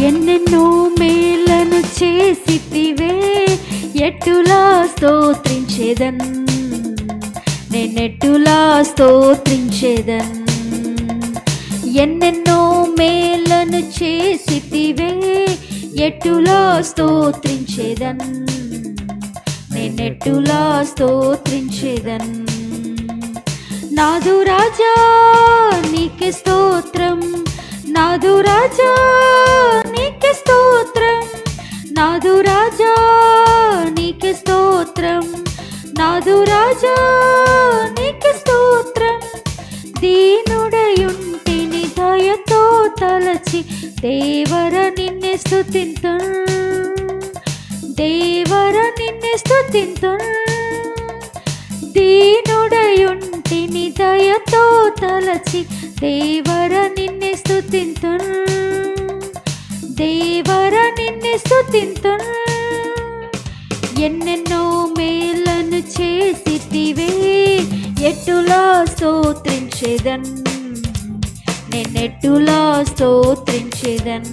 ఎన్నెన్నో మేలను చేసితివే ఎట్టులా స్తోత్రించేదన్ నేనెట్టులా స్తోత్రించేదన్ ఎన్నెన్నో మేలను చేసితివే ఎట్టులా స్తోత్రించేదన్ నేనెట్టులా స్తోత్రించేదన్ నాదు రాజా నీకే స్తోత్రం నాదు రాజా నీకే స్తోత్రం నాదు రాజా నీకే స్తోత్రం నాదు రాజా నీకే స్తోత్రం దీనుడయుంటిని దయతో తలచి దేవర నిన్నే స్తుతింతు దేవర నిన్నే స్తుతింతు దీనుడయుంటిని దయతో తలచి దేవర నిన్నే స్తుతింతు దేవర నిన్నే స్తుతింతు ఎన్నెన్నో మేలను చేసితివే ఎట్టులా స్తోత్రించేదన్ నేనెట్టులా స్తోత్రించేదన్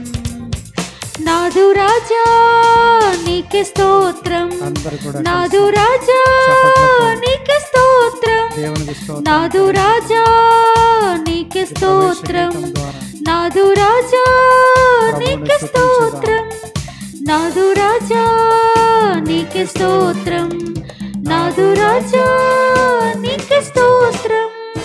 నాదు రాజా నీకే స్తోత్రం అందరు కూడా నాదు రాజా నీకే స్తోత్రం దేవునికి స్తోత్రం నాదు రాజా నీకే స్తోత్రం గీతం ద్వారా నాదు రాజా నీకే స్తోత్రం నాదు రాజా నీకే స్తోత్రం నాదు రాజా నీకే స్తోత్రం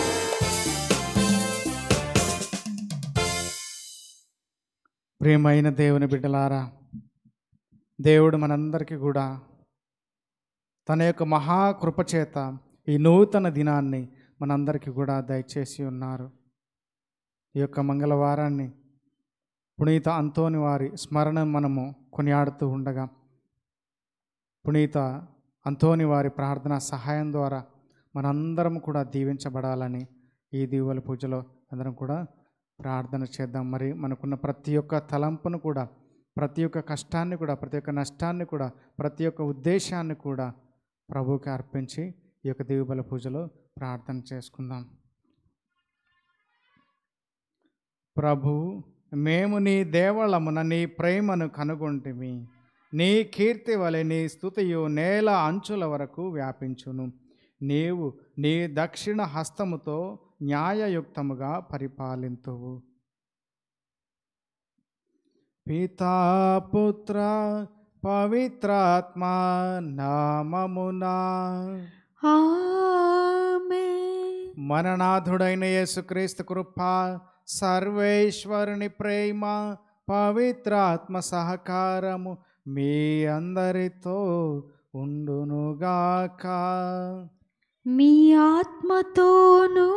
ప్రియమైన దేవుని బిడ్డలారా దేవుడు మనందరికీ కూడా తన యొక్క మహాకృప చేత ఈ నూతన దినాన్ని మనందరికీ కూడా దయచేసి ఉన్నారు ఈ యొక్క మంగళవారాన్ని పునీత అంతోని వారి స్మరణ మనము కొనియాడుతూ ఉండగా పునీత అంతోని వారి ప్రార్థన సహాయం ద్వారా మనందరం కూడా దీవించబడాలని ఈ దీవుల పూజలో అందరం కూడా ప్రార్థన చేద్దాం మరి మనకున్న ప్రతి ఒక్క తలంపును కూడా ప్రతి ఒక్క కష్టాన్ని కూడా ప్రతి ఒక్క నష్టాన్ని కూడా ప్రతి ఒక్క ఉద్దేశాన్ని కూడా ప్రభువుకి అర్పించి ఈ యొక్క దీవుబల పూజలో ప్రార్థన చేసుకుందాం ప్రభు మేము నీ దేవళమున నీ ప్రేమను కనుగొంటిమి నీ కీర్తి వలె నీ స్థుతియు నేల అంచుల వరకు వ్యాపించును నీవు నీ దక్షిణ హస్తముతో న్యాయయుక్తముగా పరిపాలింతువు పితా పుత్ర పవిత్రాత్మ నామమునా ఆమేన్ మననాథుడైన యేసుక్రీస్తు కృప సర్వేశ్వరుని ప్రేమ పవిత్రాత్మ సహకారము మీ అందరితో ఉండునుగాక మీ ఆత్మతోనూ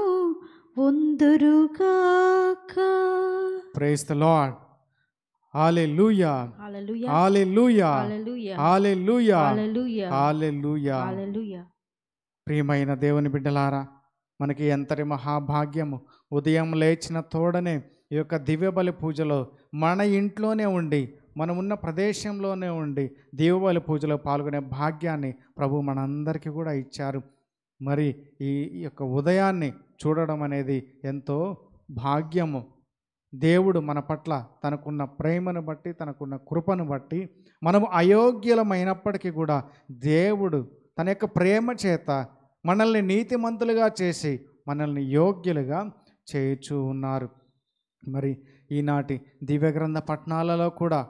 ఉందురుగాక praise the lord hallelujah hallelujah hallelujah hallelujah hallelujah hallelujah hallelujah hallelujah ప్రియమైన దేవుని బిడ్డలారా మనకి ఎంతటి మహాభాగ్యము ఉదయం లేచిన తోడనే ఈ యొక్క దివ్యబలి పూజలో మన ఇంట్లోనే ఉండి మనం ఉన్న ప్రదేశంలోనే ఉండి దివ్యబలి పూజలో పాల్గొనే భాగ్యాన్ని ప్రభు మనందరికీ కూడా ఇచ్చారు మరి ఈ ఈ యొక్క ఉదయాన్ని చూడడం అనేది ఎంతో భాగ్యము దేవుడు మన పట్ల తనకున్న ప్రేమను బట్టి తనకున్న కృపను బట్టి మనము అయోగ్యులమైనప్పటికీ కూడా దేవుడు తన యొక్క ప్రేమ చేత మనల్ని నీతిమంతులుగా చేసి మనల్ని యోగ్యులుగా చేయుచూ ఉన్నారు మరి ఈనాటి దివ్యగ్రంథ పట్టణాలలో కూడా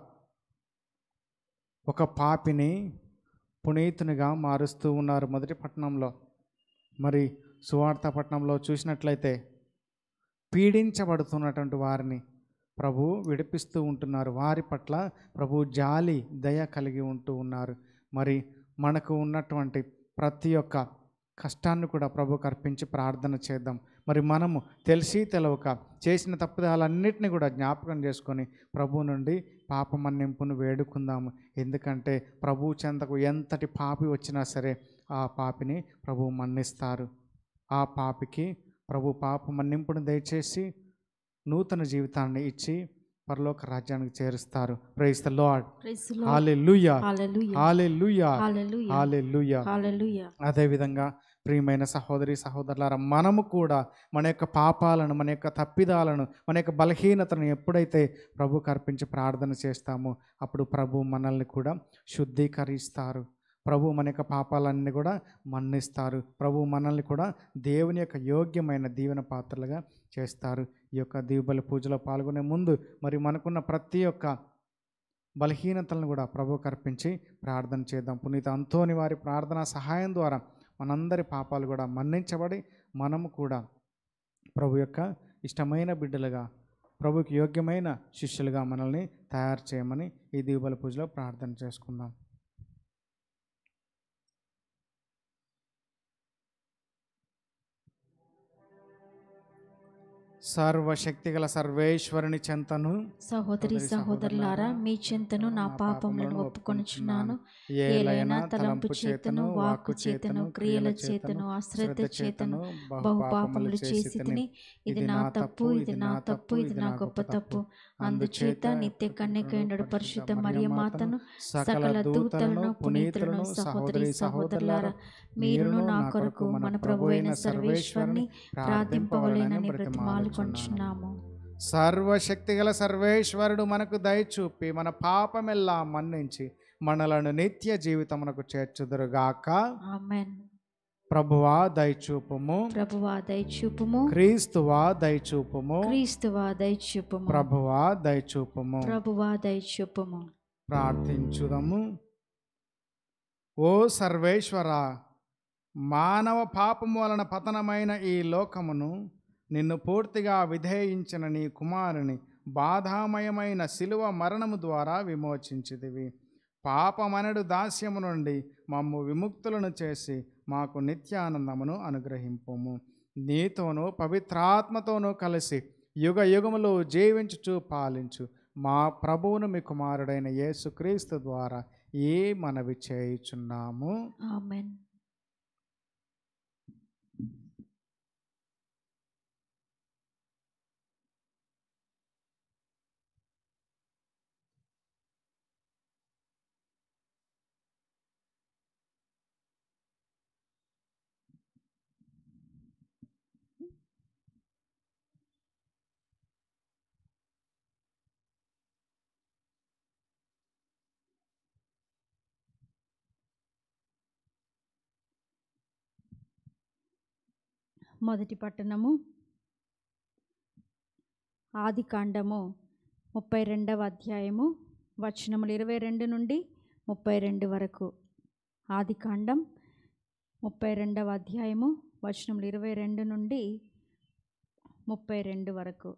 ఒక పాపిని పునీతునిగా మారుస్తూ ఉన్నారు మొదటి పట్టణంలో మరి సువార్త పట్టణంలో చూసినట్లయితే పీడించబడుతున్నటువంటి వారిని ప్రభు విడిపిస్తూ ఉంటున్నారు వారి పట్ల ప్రభు జాలి దయ కలిగి ఉంటూ ఉన్నారు మరి మనకు ఉన్నటువంటి ప్రతి ఒక్క కష్టాన్ని కూడా ప్రభుకు అర్పించి ప్రార్థన చేద్దాం మరి మనము తెలిసి తెలవక చేసిన తప్పుదాలన్నింటినీ కూడా జ్ఞాపకం చేసుకొని ప్రభు నుండి పాప మన్నింపును వేడుకుందాము ఎందుకంటే ప్రభు చెంతకు ఎంతటి పాపి వచ్చినా సరే ఆ పాపిని ప్రభు మన్నిస్తారు ఆ పాపికి ప్రభు పాప మన్నింపును దయచేసి నూతన జీవితాన్ని ఇచ్చి పరలోక రాజ్యానికి చేరుస్తారు praise the lord praise lord hallelujah hallelujah hallelujah hallelujah hallelujah hallelujah అదేవిధంగా ప్రియమైన సహోదరి సహోదరులారా మనము కూడా మన యొక్క పాపాలను మన యొక్క తప్పిదాలను మన యొక్క బలహీనతను ఎప్పుడైతే ప్రభుకు అర్పించి ప్రార్థన చేస్తామో అప్పుడు ప్రభు మనల్ని కూడా శుద్ధీకరిస్తారు ప్రభు మన యొక్క పాపాలన్నీ కూడా మన్నిస్తారు ప్రభు మనల్ని కూడా దేవుని యొక్క యోగ్యమైన దీవెన పాత్రలుగా చేస్తారు ఈ యొక్క దీవుబలి పూజలో పాల్గొనే ముందు మరి మనకున్న ప్రతి ఒక్క బలహీనతలను కూడా ప్రభువుకు అర్పించి ప్రార్థన చేద్దాం పునీత అంతోని వారి ప్రార్థనా సహాయం ద్వారా మనందరి పాపాలు కూడా మన్నించబడి మనము కూడా ప్రభు యొక్క ఇష్టమైన బిడ్డలుగా ప్రభుకి యోగ్యమైన శిష్యులుగా మనల్ని తయారు చేయమని ఈ దీవుబలి పూజలో ప్రార్థన చేసుకుందాం సర్వశక్తిగల సర్వేశ్వరుని చెంతను సహోదరి సహోదరులారా మీ చింతను నా పాపములను ఒప్పుకొనుచున్నాను ఏలైనా తలంపు చేతను వాక్కు చేతను క్రియల చేతను అశ్రద్ధ చేతను బహు పాపములు చేసి తిని ఇది నా తప్పు ఇది నా తప్పు ఇది నా గొప్ప తప్పు అందుచేత నిత్య కన్యకైనడు పరిశుద్ధ మరియమాతను సకల దూతలను పునీతులను సహోదరి సహోదరులారా మీరును నా కొరకు మన ప్రభు అయిన సర్వేశ్వరుని ప్రార్థింపవలేనని బ్రతిమాలుకొంచున్నాము సర్వశక్తిగల సర్వేశ్వరుడు మనకు దయచూపి మన పాపమెల్లా మన్నించి మనలను నిత్య జీవితమునకు చేర్చుదురుగాక ఆమెన్ ప్రభువా దయచూపుము ప్రభువా దయచూపుము క్రీస్తువా దయచూపుము క్రీస్తువా దయచూపుము ప్రభువా దయచూపుము ప్రభువా దయచూపుము ప్రార్థించుదము ఓ సర్వేశ్వర మానవ పాపము వలన పతనమైన ఈ లోకమును నిన్ను పూర్తిగా విధేయించిన నీ కుమారుని బాధామయమైన శిలువ మరణము ద్వారా విమోచించితివి పాపమనడు దాస్యము నుండి మమ్ము విముక్తులను చేసి మాకు నిత్యానందమును అనుగ్రహింపుము నీతోనూ పవిత్రాత్మతోనూ కలిసి యుగ యుగములు జీవించుచు పాలించు మా ప్రభువును మీ కుమారుడైన యేసుక్రీస్తు ద్వారా ఏ మనవి చేయుచున్నాము ఆమెన్ మొదటి పట్టణము ఆది కాండము ముప్పై రెండవ అధ్యాయము వచనములు ఇరవై రెండు నుండి ముప్పై రెండు వరకు ఆది కాండం ముప్పై రెండవ అధ్యాయము వచనములు ఇరవై రెండు నుండి ముప్పై రెండు వరకు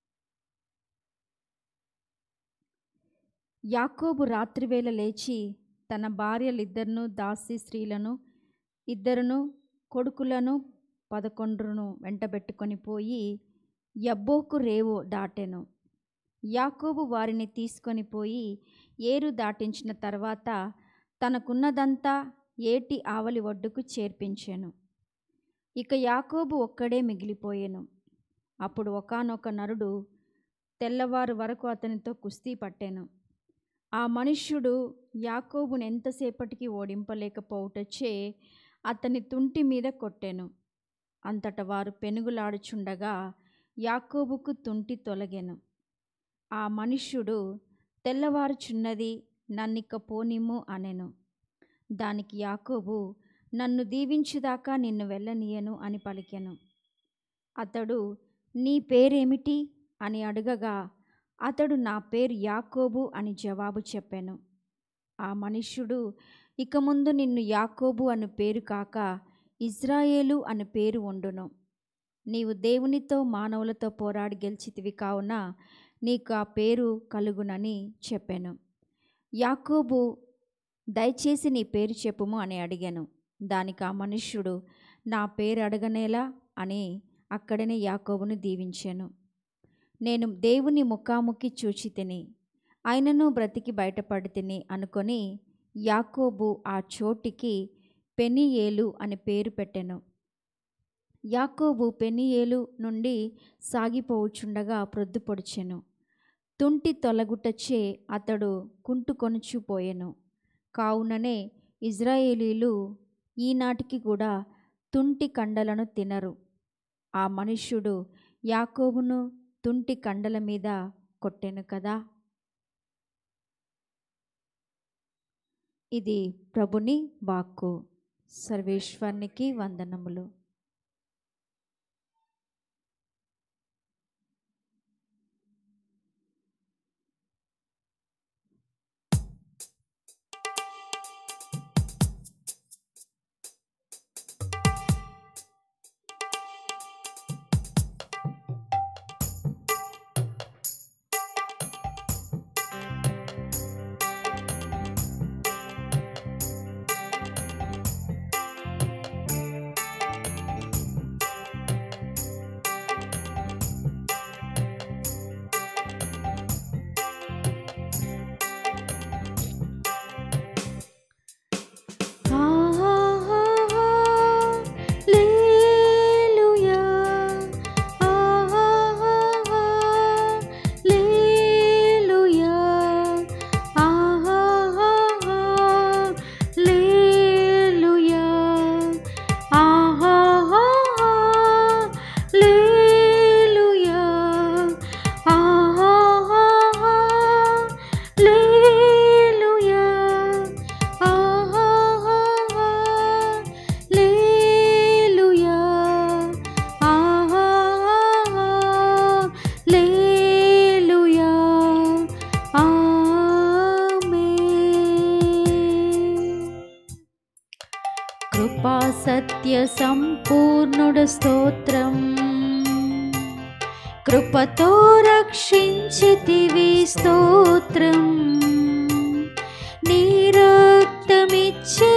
యాకోబు రాత్రివేళ లేచి తన భార్యలిద్దరును దాసి స్త్రీలను ఇద్దరును కొడుకులను పదకొండును వెంటబెట్టుకొని పోయి యబ్బోకు రేవు దాటెను యాకోబు వారిని తీసుకొని పోయి ఏరు దాటించిన తర్వాత తనకున్నదంతా ఏటి ఆవలి ఒడ్డుకు చేర్పించాను ఇక యాకోబు ఒక్కడే మిగిలిపోయెను అప్పుడు ఒకానొక నరుడు తెల్లవారు వరకు అతనితో కుస్తీ పట్టాను ఆ మనుష్యుడు యాకోబును ఎంతసేపటికి ఓడింపలేకపోవుటచే అతని తుంటి మీద కొట్టెను అంతట వారు పెనుగులాడుచుండగా యాకోబుకు తుంటి తొలగెను ఆ మనుష్యుడు తెల్లవారుచున్నది నన్నిక పోనిమ్ము అనెను దానికి యాకోబు నన్ను దీవించుదాకా నిన్ను వెళ్ళనీయను అని పలికెను అతడు నీ పేరేమిటి అని అడగగా అతడు నా పేరు యాకోబు అని జవాబు చెప్పాను ఆ మనుష్యుడు ఇక ముందు నిన్ను యాకోబు అను పేరు కాక ఇజ్రాయేలు అను పేరు ఉండును నీవు దేవునితో మానవులతో పోరాడి గెలిచితివి కావున నీకు ఆ పేరు కలుగునని చెప్పాను యాకోబు దయచేసి నీ పేరు చెప్పుము అని అడిగాను దానికి ఆ మనుష్యుడు నా పేరు అడగనేలా అని అక్కడనే యాకోబును దీవించాను నేను దేవుని ముఖాముఖి చూచి తిని ఆయనను బ్రతికి బయటపడి తిని అనుకొని యాకోబు ఆ చోటికి పెనియేలు అని పేరు పెట్టెను యాకోబు పెనియేలు నుండి సాగిపోవుచుండగా ప్రొద్దు పొడిచెను తుంటి తొలగుటచే అతడు కుంటుకొనుచుపోయెను కావుననే ఇజ్రాయేలీలు ఈనాటికి కూడా తుంటి కండలను తినరు ఆ మనుష్యుడు యాకోబును తుంటి కండల మీద కొట్టెను కదా ఇది ప్రభుని వాక్కు సర్వేశ్వరునికి వందనములు హల్లెలూయా hallelujah hallelujah hallelujah hallelujah hallelujah హల్లెలూయా ఆమేన్ కృపా సత్య సంపూర్ణుడు స్తోత్రం కృపతో రక్షించితివి స్తోత్రం నీ రక్తమిచ్చే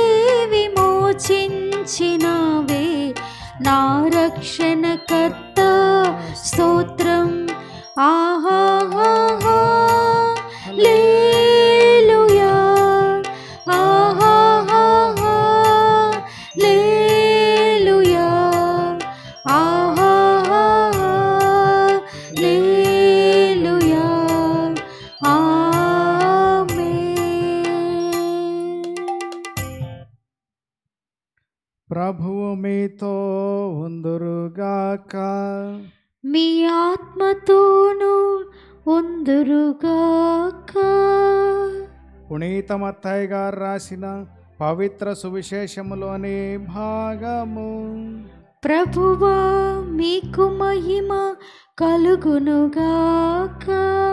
విమోచించినవే నా రక్షణకర్త స్తోత్రం ఆహా లేలుయా ఆహా లేలుయా ఆహా లేలుయా ఆమేన్ ప్రభువు మీతో ఉందురుగాక మీ ఆత్మతోనూ ఉందురుగాక పునీత మత్తయ్య గారు రాసిన పవిత్ర సువిశేషములోని భాగము ప్రభువా మీకు మహిమ కలుగునుగాక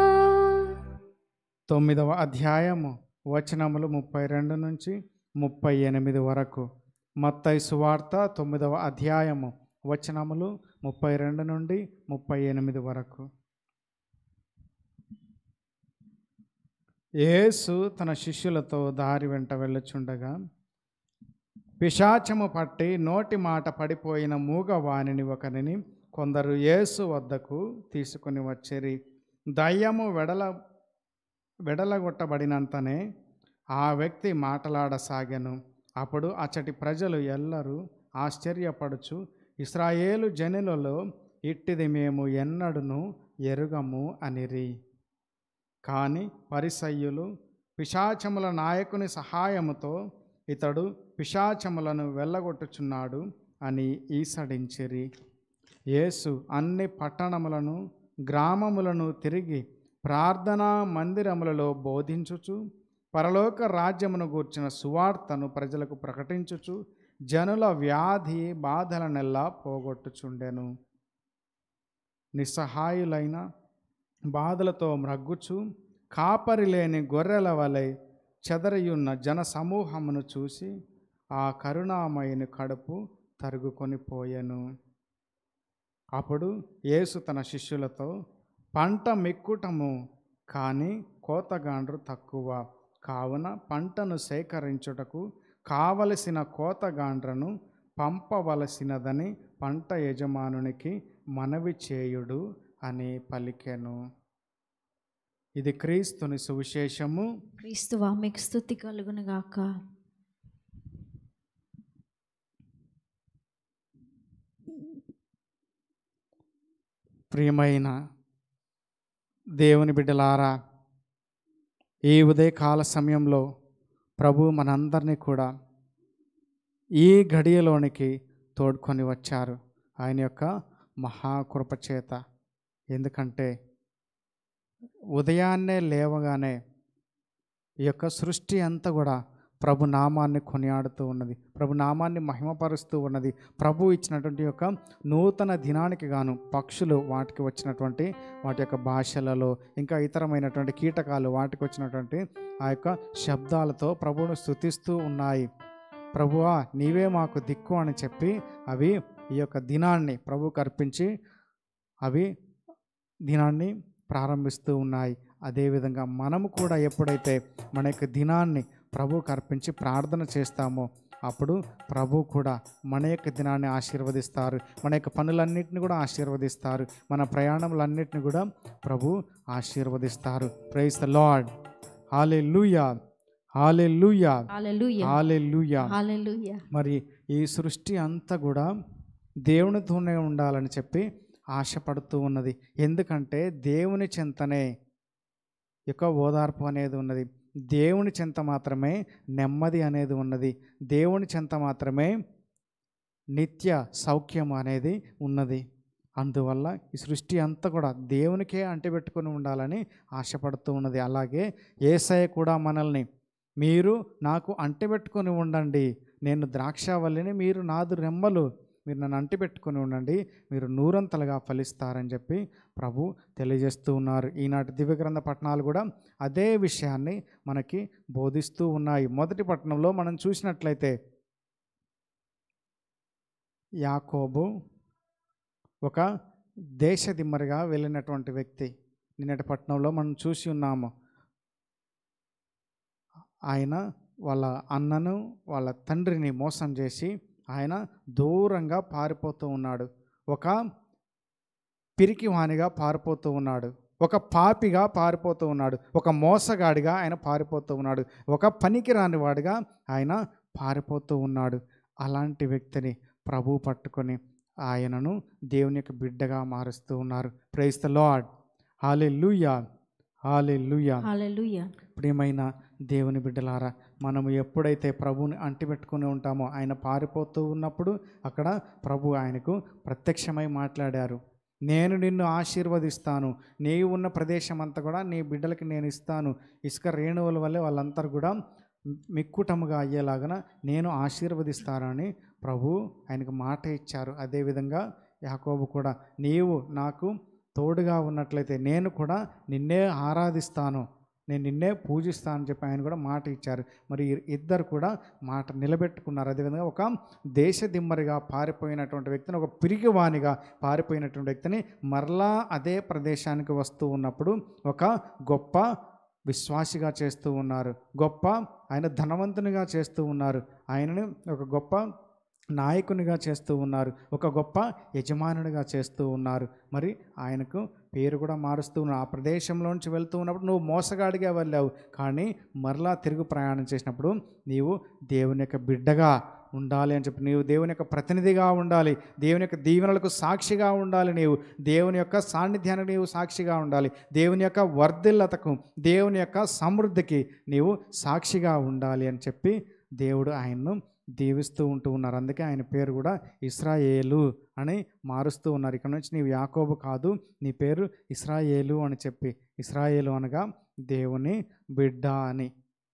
తొమ్మిదవ అధ్యాయము వచనములు ముప్పై రెండు నుంచి ముప్పై ఎనిమిది వరకు మత్తయి సువార్త తొమ్మిదవ అధ్యాయము వచనములు ముప్పై రెండు నుండి ముప్పై ఎనిమిది వరకు యేసు తన శిష్యులతో దారి వెంట వెళ్ళుచుండగా పిశాచము పట్టి నోటి మాట పడిపోయిన మూగవాణిని ఒకరిని కొందరు యేసు వద్దకు తీసుకుని వచ్చిరి దయ్యము వెడల వెడలగొట్టబడినంతనే ఆ వ్యక్తి మాటలాడసాగాను అప్పుడు అచ్చటి ప్రజలు ఎల్లరూ ఆశ్చర్యపడుచు ఇస్రాయేలు జనులలో ఇట్టిది మేము ఎన్నడును ఎరుగము అనిరి కానీ పరిసయ్యులు పిశాచముల నాయకుని సహాయముతో ఇతడు పిశాచములను వెళ్ళగొట్టుచున్నాడు అని ఈసడించిరి యేసు అన్ని పట్టణములను గ్రామములను తిరిగి ప్రార్థనా మందిరములలో బోధించుచు పరలోక రాజ్యమును గూర్చిన సువార్తను ప్రజలకు ప్రకటించుచు జనుల వ్యాధి బాధలనెల్లా పోగొట్టుచుండెను నిస్సహాయులైన బాధలతో మ్రగ్గుచు కాపరి లేని గొర్రెల వలె చెదరియున్న జన సమూహమును చూసి ఆ కరుణామయుని కడుపు తరుగుకొని పోయెను అప్పుడు యేసు తన శిష్యులతో పంట మిక్కుటము కానీ కోతగాండ్రు తక్కువ కావున పంటను సేకరించుటకు కావలసిన కోతగాండ్రను పంపవలసినదని పంట యజమానునికి మనవి చేయుడు అని పలికెను ఇది క్రీస్తుని సువిశేషము క్రీస్తువా మీకు స్థుతి కలుగునుగాక ప్రియమైన దేవుని బిడ్డలారా ఈ ఉదయకాల సమయంలో ప్రభు మనందరినీ కూడా ఈ గడియలోనికి తోడుకొని వచ్చారు ఆయన యొక్క మహాకృప చేత ఎందుకంటే ఉదయాన్నే లేవగానే ఈ యొక్క సృష్టి అంతా కూడా ప్రభు నామాన్ని కొనియాడుతూ ఉన్నది ప్రభు నామాన్ని మహిమపరుస్తూ ఉన్నది ప్రభు ఇచ్చినటువంటి యొక్క నూతన దినానికి గాను పక్షులు వాటికి వచ్చినటువంటి వాటి యొక్క భాషలలో ఇంకా ఇతరమైనటువంటి కీటకాలు వాటికి వచ్చినటువంటి ఆ యొక్క శబ్దాలతో ప్రభువును స్థుతిస్తూ ఉన్నాయి ప్రభువా నీవే మాకు దిక్కు అని చెప్పి అవి ఈ యొక్క దినాన్ని ప్రభుకు అర్పించి అవి దినాన్ని ప్రారంభిస్తూ ఉన్నాయి అదేవిధంగా మనము కూడా ఎప్పుడైతే మన యొక్క దినాన్ని ప్రభువుకు అర్పించి ప్రార్థన చేస్తామో అప్పుడు ప్రభు కూడా మన యొక్క దినాన్ని ఆశీర్వదిస్తారు మన యొక్క పనులన్నింటిని కూడా ఆశీర్వదిస్తారు మన ప్రయాణములన్నింటిని కూడా ప్రభు ఆశీర్వదిస్తారు ప్రైస్ ద లార్డ్ హాలే లూయా హాలే లూయా హల్లెలూయా హాలే లూయా హల్లెలూయా మరి ఈ సృష్టి అంతా కూడా దేవునితోనే ఉండాలని చెప్పి ఆశపడుతూ ఉన్నది ఎందుకంటే దేవుని చింతనే యొక్క ఓదార్పు అనేది ఉన్నది దేవుని చింత మాత్రమే నెమ్మది అనేది ఉన్నది దేవుని చింత మాత్రమే నిత్య సౌఖ్యం అనేది ఉన్నది అందువల్ల ఈ సృష్టి అంతా కూడా దేవునికే అంటిపెట్టుకొని ఉండాలని ఆశపడుతూ ఉన్నది అలాగే ఏసయ కూడా మనల్ని మీరు నాకు అంటిపెట్టుకొని ఉండండి నేను ద్రాక్షావల్లిని మీరు నాదు రెమ్మలు మీరు నన్ను అంటిపెట్టుకొని ఉండండి మీరు నూరంతలుగా ఫలిస్తారని చెప్పి ప్రభు తెలియజేస్తూ ఉన్నారు ఈనాటి దివ్యగ్రంథ పట్టణాలు కూడా అదే విషయాన్ని మనకి బోధిస్తూ ఉన్నాయి మొదటి పట్టణంలో మనం చూసినట్లయితే యాకోబు ఒక దేశదిమ్మరిగా వెళ్ళినటువంటి వ్యక్తి నిన్నటి పట్టణంలో మనం చూసి ఉన్నాము ఆయన వాళ్ళ అన్నను వాళ్ళ తండ్రిని మోసం చేసి ఆయన దూరంగా పారిపోతూ ఉన్నాడు ఒక పిరికివానిగా పారిపోతూ ఉన్నాడు ఒక పాపిగా పారిపోతూ ఉన్నాడు ఒక మోసగాడిగా ఆయన పారిపోతూ ఉన్నాడు ఒక పనికిరాని వాడిగా ఆయన పారిపోతూ ఉన్నాడు అలాంటి వ్యక్తిని ప్రభు పట్టుకొని ఆయనను దేవుని యొక్క బిడ్డగా మారుస్తూ ఉన్నారు ప్రైస్ ద లార్డ్ హాలే లూయా హాలే లూయా హల్లెలూయా ప్రియమైన దేవుని బిడ్డలారా మనము ఎప్పుడైతే ప్రభువుని అంటిపెట్టుకుని ఉంటామో ఆయన పారిపోతూ ఉన్నప్పుడు అక్కడ ప్రభు ఆయనకు ప్రత్యక్షమై మాట్లాడారు నేను నిన్ను ఆశీర్వదిస్తాను నీవు ఉన్న ప్రదేశం అంతా కూడా నీ బిడ్డలకి నేను ఇస్తాను ఇసుక రేణువుల వల్లే వాళ్ళందరూ కూడా మిక్కుటముగా అయ్యేలాగన నేను ఆశీర్వదిస్తానని ప్రభు ఆయనకు మాట ఇచ్చారు అదేవిధంగా యాకోబు కూడా నీవు నాకు తోడుగా ఉన్నట్లయితే నేను కూడా నిన్నే ఆరాధిస్తాను నేను నిన్నే పూజిస్తానని చెప్పి ఆయన కూడా మాట ఇచ్చారు మరి ఈ ఇద్దరు కూడా మాట నిలబెట్టుకున్నారు అదేవిధంగా ఒక దేశ దిమ్మరిగా పారిపోయినటువంటి వ్యక్తిని ఒక పిరిగివానిగా పారిపోయినటువంటి వ్యక్తిని మరలా అదే ప్రదేశానికి వస్తూ ఉన్నప్పుడు ఒక గొప్ప విశ్వాసిగా చేస్తూ ఉన్నారు గొప్ప ఆయన ధనవంతునిగా చేస్తూ ఉన్నారు ఆయనని ఒక గొప్ప నాయకునిగా చేస్తూ ఉన్నారు ఒక గొప్ప యజమానునిగా చేస్తూ ఉన్నారు మరి ఆయనకు పేరు కూడా మారుస్తూ ఉన్నారు ఆ ప్రదేశంలోంచి వెళ్తూ ఉన్నప్పుడు నువ్వు మోసగాడిగా వెళ్ళావు కానీ మరలా తిరుగు ప్రయాణం చేసినప్పుడు నీవు దేవుని యొక్క బిడ్డగా ఉండాలి అని చెప్పి నీవు దేవుని యొక్క ప్రతినిధిగా ఉండాలి దేవుని యొక్క దీవెనలకు సాక్షిగా ఉండాలి నీవు దేవుని యొక్క సాన్నిధ్యానికి నీవు సాక్షిగా ఉండాలి దేవుని యొక్క వర్ధిల్లతకు దేవుని యొక్క సమృద్ధికి నీవు సాక్షిగా ఉండాలి అని చెప్పి దేవుడు ఆయన్ను దీవిస్తూ ఉంటూ ఉన్నారు అందుకే ఆయన పేరు కూడా ఇస్రాయేలు అని మారుస్తూ ఉన్నారు ఇక్కడ నుంచి నీవు యాకోబు కాదు నీ పేరు ఇస్రాయేలు అని చెప్పి ఇస్రాయేలు అనగా దేవుని బిడ్డ అని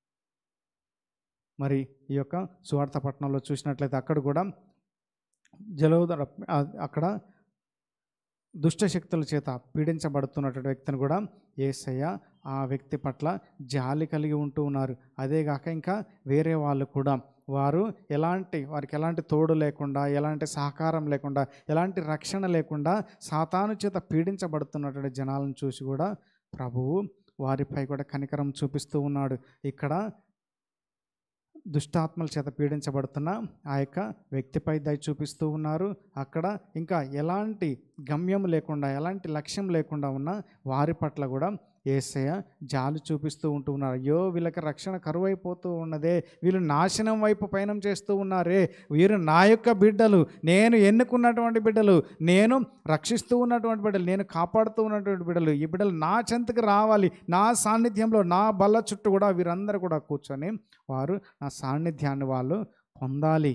మరి ఈ యొక్క సువార్త పట్టణంలో చూసినట్లయితే అక్కడ కూడా జలవుద అక్కడ దుష్ట శక్తుల చేత పీడించబడుతున్నటువంటి వ్యక్తిని కూడా ఏసయ్య ఆ వ్యక్తి పట్ల జాలి కలిగి ఉంటూ ఉన్నారు అదేగాక ఇంకా వేరే వాళ్ళు కూడా వారు ఎలాంటి వారికి ఎలాంటి తోడు లేకుండా ఎలాంటి సహకారం లేకుండా ఎలాంటి రక్షణ లేకుండా సాతాను చేత పీడించబడుతున్నటువంటి జనాలను చూసి కూడా ప్రభువు వారిపై కూడా కనికరం చూపిస్తూ ఉన్నాడు ఇక్కడ దుష్టాత్మల చేత పీడించబడుతున్న ఆ యొక్క వ్యక్తిపై దయ చూపిస్తూ ఉన్నారు అక్కడ ఇంకా ఎలాంటి గమ్యం లేకుండా ఎలాంటి లక్ష్యం లేకుండా ఉన్న వారి పట్ల కూడా ఏసయ్య జాలి చూపిస్తూ ఉంటూ ఉన్నారు అయ్యో వీళ్ళకి రక్షణ కరువైపోతూ ఉన్నదే వీళ్ళు నాశనం వైపు పయనం చేస్తూ ఉన్నారే వీరు నా యొక్క బిడ్డలు నేను ఎన్నుకున్నటువంటి బిడ్డలు నేను రక్షిస్తూ ఉన్నటువంటి బిడ్డలు నేను కాపాడుతూ ఉన్నటువంటి బిడ్డలు ఈ బిడ్డలు నా చెంతకు రావాలి నా సాన్నిధ్యంలో నా బల్ల చుట్టూ కూడా వీరందరూ కూడా కూర్చొని వారు నా సాన్నిధ్యాన్ని వాళ్ళు పొందాలి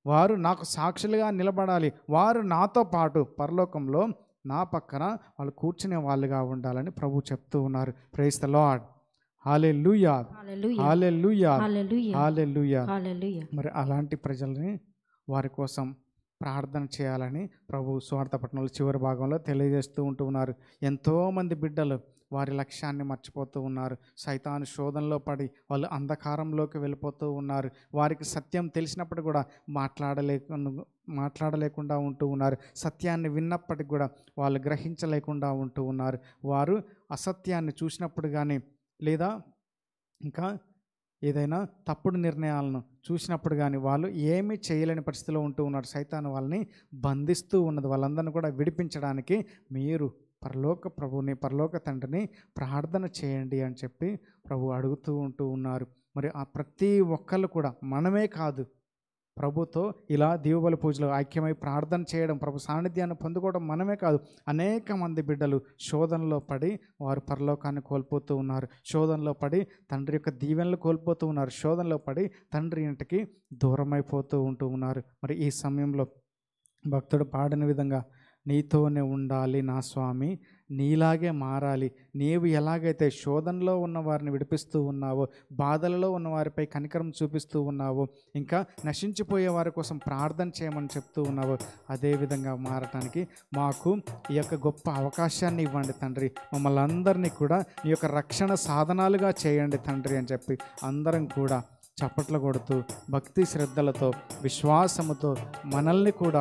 వారు నాకు సాక్షులుగా నిలబడాలి వారు నాతో పాటు పరలోకంలో నా పక్కన వాళ్ళు కూర్చునే వాళ్ళుగా ఉండాలని ప్రభు చెప్తూ ఉన్నారు ప్రైస్ ద లాడ్ హాలే లూయా హల్లెలూయా హాలే లూయా హల్లెలూయా హాలే లూయా హల్లెలూయా మరి అలాంటి ప్రజల్ని వారి కోసం ప్రార్థన చేయాలని ప్రభు స్వార్థపట్నంలో చివరి భాగంలో తెలియజేస్తూ ఉంటూ ఉన్నారు ఎంతోమంది బిడ్డలు వారి లక్ష్యాన్ని మర్చిపోతూ ఉన్నారు సైతాను శోధనలో పడి వాళ్ళు అంధకారంలోకి వెళ్ళిపోతూ ఉన్నారు వారికి సత్యం తెలిసినప్పుడు కూడా మాట్లాడలేకుండా మాట్లాడలేకుండా ఉంటూ ఉన్నారు సత్యాన్ని విన్నప్పటికి కూడా వాళ్ళు గ్రహించలేకుండా ఉంటూ ఉన్నారు వారు అసత్యాన్ని చూసినప్పుడు కానీ లేదా ఇంకా ఏదైనా తప్పుడు నిర్ణయాలను చూసినప్పుడు కానీ వాళ్ళు ఏమీ చేయలేని పరిస్థితిలో ఉంటూ ఉన్నారు సైతాను వాళ్ళని బంధిస్తూ ఉన్నది వాళ్ళందరిని కూడా విడిపించడానికి మీరు పరలోక ప్రభుని పరలోక తండ్రిని ప్రార్థన చేయండి అని చెప్పి ప్రభు అడుగుతూ ఉంటూ ఉన్నారు మరి ఆ ప్రతి ఒక్కళ్ళు కూడా మనమే కాదు ప్రభుతో ఇలా దీవబలి పూజలో ఐక్యమై ప్రార్థన చేయడం ప్రభు సాన్నిధ్యాన్ని పొందుకోవడం మనమే కాదు అనేక మంది బిడ్డలు శోధనలో పడి వారు పరలోకాన్ని కోల్పోతూ ఉన్నారు శోధనలో పడి తండ్రి యొక్క దీవెనలు కోల్పోతూ ఉన్నారు శోధనలో పడి తండ్రి ఇంటికి దూరమైపోతూ ఉంటూ ఉన్నారు మరి ఈ సమయంలో భక్తుడు పాడిన విధంగా నీతోనే ఉండాలి నా స్వామి నీలాగే మారాలి నీవు ఎలాగైతే శోధనలో ఉన్న వారిని విడిపిస్తూ ఉన్నావో బాధలలో ఉన్న వారిపై కనికరం చూపిస్తూ ఉన్నావో ఇంకా నశించిపోయే వారి కోసం ప్రార్థన చేయమని చెప్తూ ఉన్నావో అదే విధంగా మారటానికి మాకు ఈ యొక్క గొప్ప అవకాశాన్ని ఇవ్వండి తండ్రి మమ్మల్ని అందరినీ కూడా ఈ యొక్క రక్షణ సాధనాలుగా చేయండి తండ్రి అని చెప్పి అందరం కూడా చప్పట్లు కొడుతూ భక్తి శ్రద్ధలతో విశ్వాసముతో మనల్ని కూడా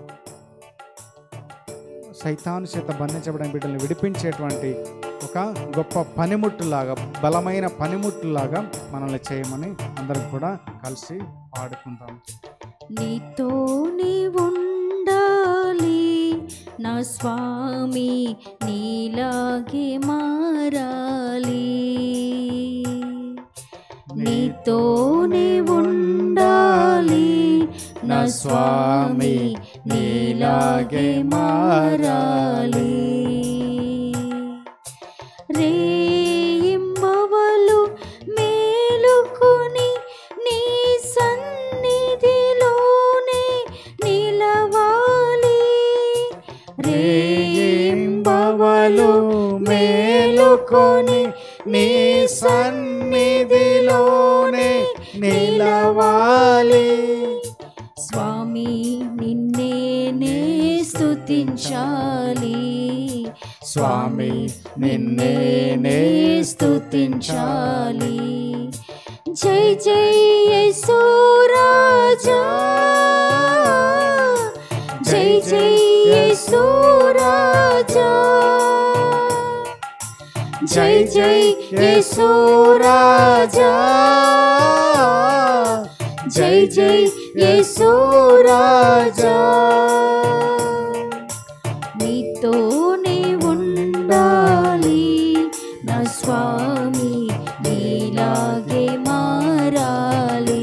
సైతాను చేత బంధించబడిన బిడ్డల్ని విడిపించేటువంటి ఒక గొప్ప పనిముట్టులాగా బలమైన పనిముట్టులాగా మనల్ని చేయమని అందరం కూడా కలిసి పాడుకుందాం నీతోనే ఉండాలి నా స్వామి నీలాగే మారాలి నీతోనే ఉండాలి నా స్వామి నీలాగే మారాలి రేయింబవలు మేలుకొని నీ సన్నిధిలోనే నిలవాలి రేయింబవలు మేలుకొని నీ సన్నిధిలోనే నిలవాలి స్వామి నిన్నే నే స్తుతించాలి స్వామి నిన్నే నే స్తుతించాలి జై జై యేసురాజా జై జై యేసురాజా జై జై యేసురాజా జై జై యేసురాజా నీతోనే ఉండాలి నా స్వామి నీలాగే మారాలి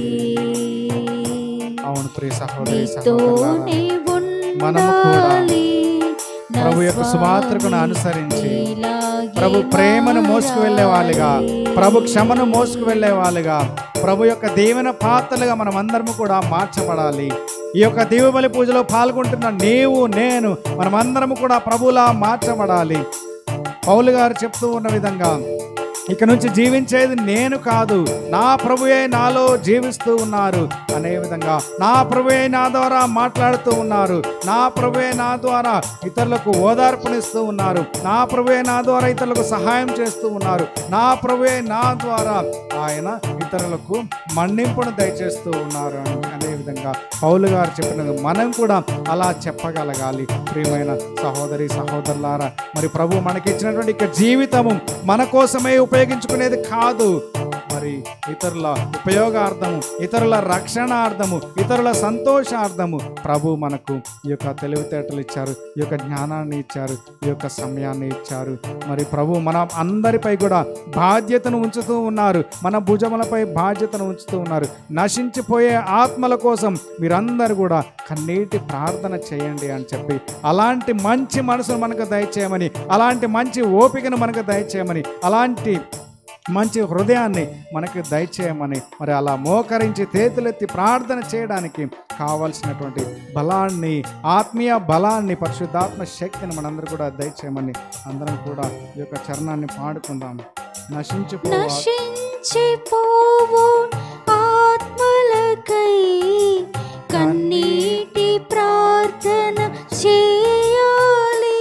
అవును ప్రియ సహోదరి నీతోనే మనము కూడా ఉండాలి నా ప్రభు యొక్క సుమాత్రకును స్వామి అనుసరించి నీలాగే ప్రభు ప్రేమను మోసుకు వెళ్ళే వాళ్ళుగా మారాలి. ప్రభు క్షమను మోసుకు వెళ్ళే వాళ్ళుగా ప్రభు యొక్క దీవెన పాత్రలుగా మనం అందరము కూడా మార్చబడాలి ఈ యొక్క దీవబలి పూజలో పాల్గొంటున్న నీవు నేను మనమందరము కూడా ప్రభులా మార్చబడాలి పౌలు గారు చెప్తూ ఉన్న విధంగా ఇక నుంచి జీవించేది నేను కాదు నా ప్రభువే నాలో జీవిస్తూ ఉన్నారు అనే విధంగా నా ప్రభువే నా ద్వారా మాట్లాడుతూ ఉన్నారు నా ప్రభువే నా ద్వారా ఇతరులకు ఓదార్పునిస్తూ ఉన్నారు నా ప్రభువే నా ద్వారా ఇతరులకు సహాయం చేస్తూ ఉన్నారు నా ప్రభువే నా ద్వారా ఆయన ఇతరులకు మన్నింపును దయచేస్తూ ఉన్నారు అని అనే విధంగా పౌలు గారు చెప్పినది మనం కూడా అలా చెప్పగలగాలి ప్రియమైన సహోదరి సహోదరులారా మరి ప్రభు మనకిచ్చినటువంటి ఇక జీవితము మన కోసమే ఉపయోగించుకునేది కాదు మరి ఇతరుల ఉపయోగార్థము ఇతరుల రక్షణార్థము ఇతరుల సంతోషార్థము ప్రభు మనకు ఈ యొక్క తెలివితేటలు ఇచ్చారు ఈ యొక్క జ్ఞానాన్ని ఇచ్చారు ఈ యొక్క సమయాన్ని ఇచ్చారు మరి ప్రభు మన అందరిపై కూడా బాధ్యతను ఉంచుతూ ఉన్నారు మన భుజములపై బాధ్యతను ఉంచుతూ ఉన్నారు నశించిపోయే ఆత్మల కోసం మీరందరూ కూడా కన్నీటి ప్రార్థన చేయండి అని చెప్పి అలాంటి మంచి మనసును మనకు దయచేయమని అలాంటి మంచి ఓపికను మనకు దయచేయమని అలాంటి మంచి హృదయాన్ని మనకి దయచేయమని మరి అలా మోకరించి చేతులెత్తి ప్రార్థన చేయడానికి కావలసినటువంటి బలాన్ని ఆత్మీయ బలాన్ని పరిశుద్ధాత్మ శక్తిని మనందరూ కూడా దయచేయమని అందరం కూడా ఈ యొక్క చరణాన్ని పాడుకుందాం నశించిపో నశించిపోవు ఆత్మలకై కన్నీటి ప్రార్థన చేయాలి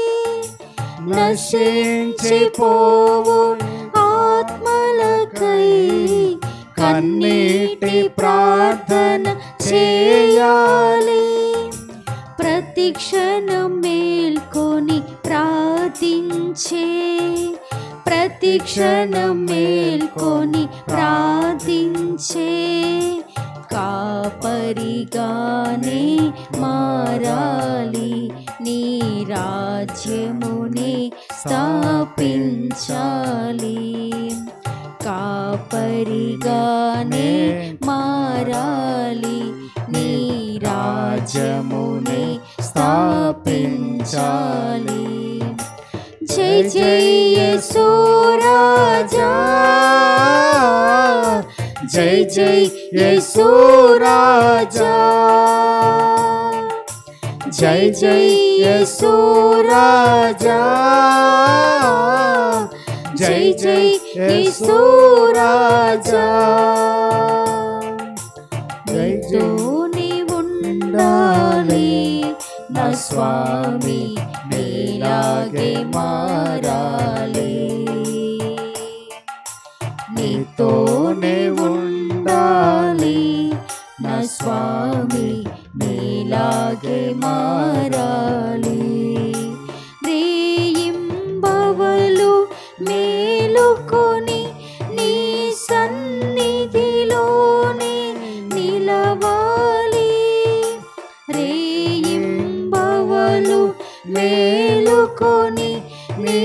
నశించిపోవు ఆత్మలకై కన్నీటి ప్రార్థన చేయాలి ప్రతి క్షణం మేల్కొని ప్రార్థించే ప్రతి క్షణం మేల్కొని ప్రార్థించే కాపరిగానే మారాలి నీ రాజ్యముని స్థాపించాలి కాపరిగానే మారాలి నీ రాజ్యముని స్థాపించాలి జై జై యేసు రాజా జై జై యేసు రాజా జై జై యేసు రాజా జై జై యేసు రాజా నీతోనే ఉండాలి నా స్వామి నీలాగే మారాలి నీతోనే ఉండాలి నా స్వామి నీలాగే మారాలి రేయింబవలు మేలుకొని నీ సన్నిధిలోనే నిలవాలి రేయింబవలు మేలుకొని నీ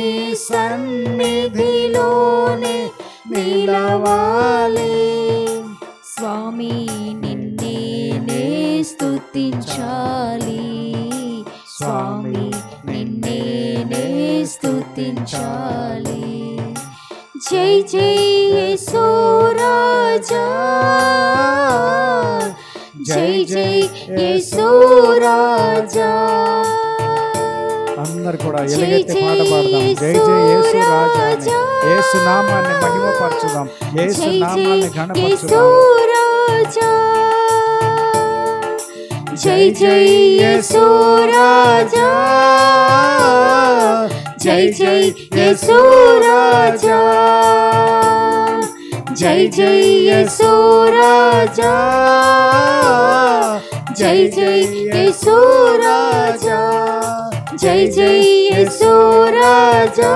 సన్నిధిలోనే నిలవాలి స్వామి నిన్నే స్తుతించాలి స్వామి నిన్నే స్తుతించాలి జై జై యేసు రాజా జై జై యేసు రాజా అందరు కూడా ఎలుగెత్తి పాట పాడదాం జై జై యేసు రాజా అని. యేసు నామాన్ని మహిమపరచుదాం యేసు నామాన్ని ఘనపరచుదాం జై జై యేసు రాజా జై జై యేసు రాజా జై జై యేసు రాజా జై జై యేసు రాజా జై జై యేసు రాజా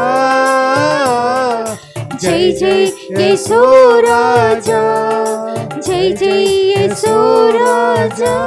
జై జై యేసు రాజా జై జై యేసు రాజా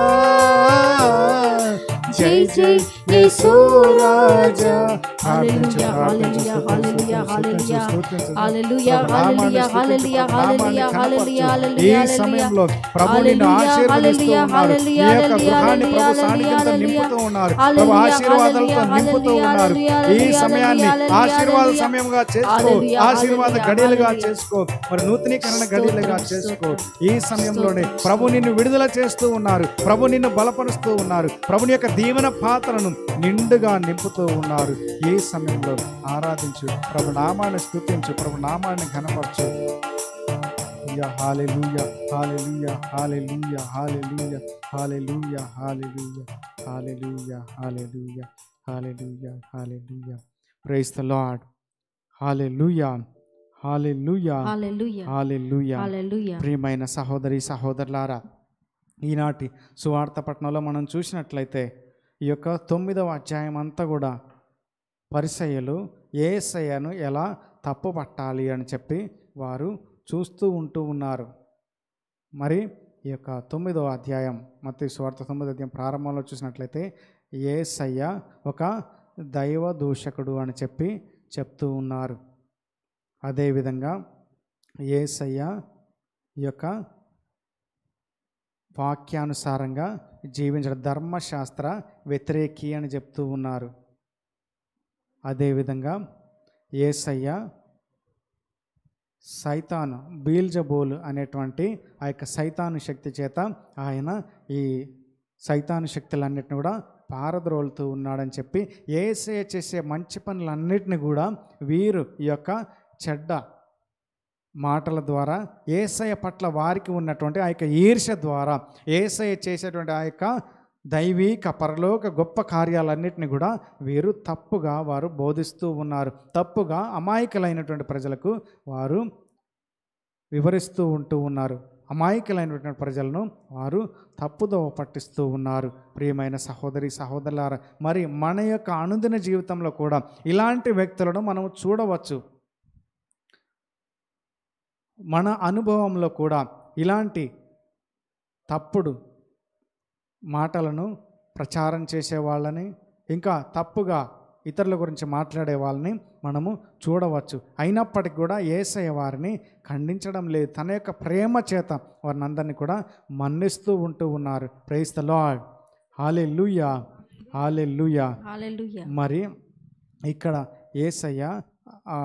జై జై యేసు రాజా హల్లెలూయా hallelujah hallelujah hallelujah hallelujah hallelujah hallelujah hallelujah హల్లెలూయా ఈ హల్లెలూయా సమయంలో ప్రభు నిన్ను ఆశీర్వదిస్తూ ఉన్నారు ఈ యొక్క గృహాన్ని ప్రభు సాన్నిధ్యంతో నింపుతూ ఉన్నారు ప్రభు ఆశీర్వాదాలతో నింపుతూ ఉన్నారు ఈ సమయాన్ని ఆశీర్వాద సమయంగా చేసుకో ఆశీర్వాద గడియలుగా చేసుకో మరి నూతనీకరణ గడియలుగా చేసుకో ఈ సమయంలోనే ప్రభు నిన్ను విడుదల చేస్తూ ఉన్నారు ప్రభు నిన్ను బలపరుస్తూ ఉన్నారు ప్రభుని యొక్క దీవెన పాత్రను నిండుగా నింపుతూ ఉన్నారు ఈ సమయంలో ఆరాధించు ప్రభు నామాన్ని స్తుతించు ప్రభు నామాన్ని ఘనపరచు hallelujah hallelujah hallelujah hallelujah hallelujah hallelujah hallelujah hallelujah hallelujah hallelujah praise the lord hallelujah hallelujah hallelujah hallelujah hallelujah ప్రియమైన సహోదరి సహోదరులారా ఈనాటి సువార్త పట్టణంలో మనం చూసినట్లయితే ఈ యొక్క తొమ్మిదవ అధ్యాయం అంతా కూడా పరిసయ్యలు ఏసయ్యను ఎలా తప్పు పట్టాలి అని చెప్పి వారు చూస్తూ ఉంటూ ఉన్నారు మరి ఈ యొక్క తొమ్మిదవ అధ్యాయం మత్తయి సువార్త తొమ్మిదో అధ్యాయం ప్రారంభంలో చూసినట్లయితే ఏసయ్య ఒక దైవ దూషకుడు అని చెప్పి చెప్తూ ఉన్నారు అదేవిధంగా ఏసయ్య ఈ యొక్క వాక్యానుసారంగా జీవించడం ధర్మశాస్త్ర వ్యతిరేకి అని చెప్తూ ఉన్నారు అదేవిధంగా ఏసయ్య సైతాను బీల్జబోలు అనేటువంటి ఆ యొక్క సైతాను శక్తి చేత ఆయన ఈ సైతాను శక్తులన్నిటిని కూడా పారద్రోలుతూ ఉన్నాడని చెప్పి ఏసయ చేసే మంచి పనులన్నిటిని కూడా వీరు ఈ యొక్క చెడ్డ మాటల ద్వారా ఏసయ పట్ల వారికి ఉన్నటువంటి ఆ యొక్క ఈర్ష్య ద్వారా ఏసయ చేసేటువంటి ఆ యొక్క దైవీక పరలోక గొప్ప కార్యాలన్నింటినీ కూడా వీరు తప్పుగా వారు బోధిస్తూ ఉన్నారు తప్పుగా అమాయకులైనటువంటి ప్రజలకు వారు వివరిస్తూ ఉంటూ ఉన్నారు అమాయకులైనటువంటి ప్రజలను వారు తప్పుదోవ పట్టిస్తూ ఉన్నారు ప్రియమైన సహోదరి సహోదరులారా మరి మన యొక్క అనుదిన జీవితంలో కూడా ఇలాంటి వ్యక్తులను మనం చూడవచ్చు మన అనుభవంలో కూడా ఇలాంటి తప్పుడు మాటలను ప్రచారం చేసే వాళ్ళని ఇంకా తప్పుగా ఇతరుల గురించి మాట్లాడే వాళ్ళని మనము చూడవచ్చు అయినప్పటికీ కూడా ఏసయ్య వారిని ఖండించడం లేదు తన యొక్క ప్రేమ చేత వారిని అందరినీ కూడా మన్నిస్తూ ఉంటూ ఉన్నారు ప్రైస్ ద లాడ్ హాలే లూయా హాలే లూయా హల్లెలూయా మరి ఇక్కడ ఏసయ్య ఆ,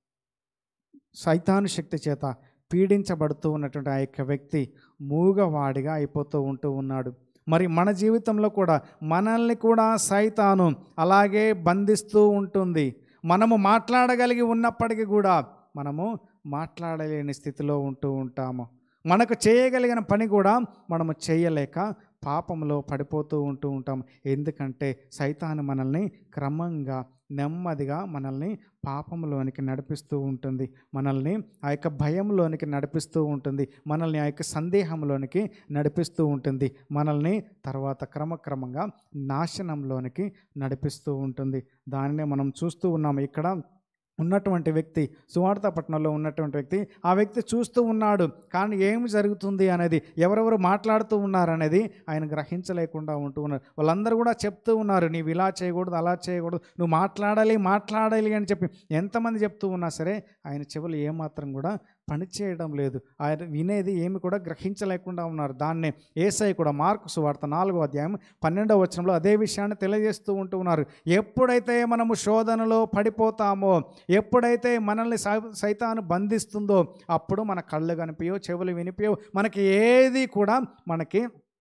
సైతాను శక్తి చేత పీడించబడుతూ ఉన్నటువంటి ఆ యొక్క వ్యక్తి మూగవాడిగా అయిపోతూ ఉంటూ ఉన్నాడు మరి మన జీవితంలో కూడా మనల్ని కూడా సైతాను అలాగే బంధిస్తూ ఉంటుంది మనము మాట్లాడగలిగి ఉన్నప్పటికీ కూడా మనము మాట్లాడలేని స్థితిలో ఉంటూ ఉంటాము మనకు చేయగలిగిన పని కూడా మనము చేయలేక పాపంలో పడిపోతూ ఉంటూ ఉంటాం ఎందుకంటే సైతాను మనల్ని క్రమంగా నెమ్మదిగా మనల్ని పాపంలోనికి నడిపిస్తూ ఉంటుంది మనల్ని ఆ యొక్క భయంలోనికి నడిపిస్తూ ఉంటుంది మనల్ని ఆ యొక్క సందేహంలోనికి నడిపిస్తూ ఉంటుంది మనల్ని తర్వాత క్రమక్రమంగా నాశనంలోనికి నడిపిస్తూ ఉంటుంది దానినే మనం చూస్తూ ఉన్నాము ఇక్కడ ఉన్నటువంటి వ్యక్తి సువార్త పట్టణంలో ఉన్నటువంటి వ్యక్తి ఆ వ్యక్తి చూస్తూ ఉన్నాడు కానీ ఏమి జరుగుతుంది అనేది ఎవరెవరు మాట్లాడుతూ ఉన్నారు అనేది ఆయన గ్రహించలేకుండా ఉంటూ ఉన్నారు వాళ్ళందరూ కూడా చెప్తూ ఉన్నారు నీవు ఇలా చేయకూడదు అలా చేయకూడదు నువ్వు మాట్లాడాలి మాట్లాడాలి అని చెప్పి ఎంతమంది చెప్తూ ఉన్నా సరే ఆయన చెవులు ఏమాత్రం కూడా పనిచేయడం లేదు ఆయన వినేది ఏమి కూడా గ్రహించలేకుండా ఉన్నారు దాన్నే ఏసై కూడా మార్కు సువార్త నాలుగో అధ్యాయం పన్నెండవ వచనంలో అదే విషయాన్ని తెలియజేస్తూ ఉంటూ ఉన్నారు ఎప్పుడైతే మనము శోధనలో పడిపోతామో ఎప్పుడైతే మనల్ని సై- సైతాను బంధిస్తుందో అప్పుడు మన కళ్ళు కనిపించవు చెవులు వినిపించవు మనకి ఏది కూడా మనకి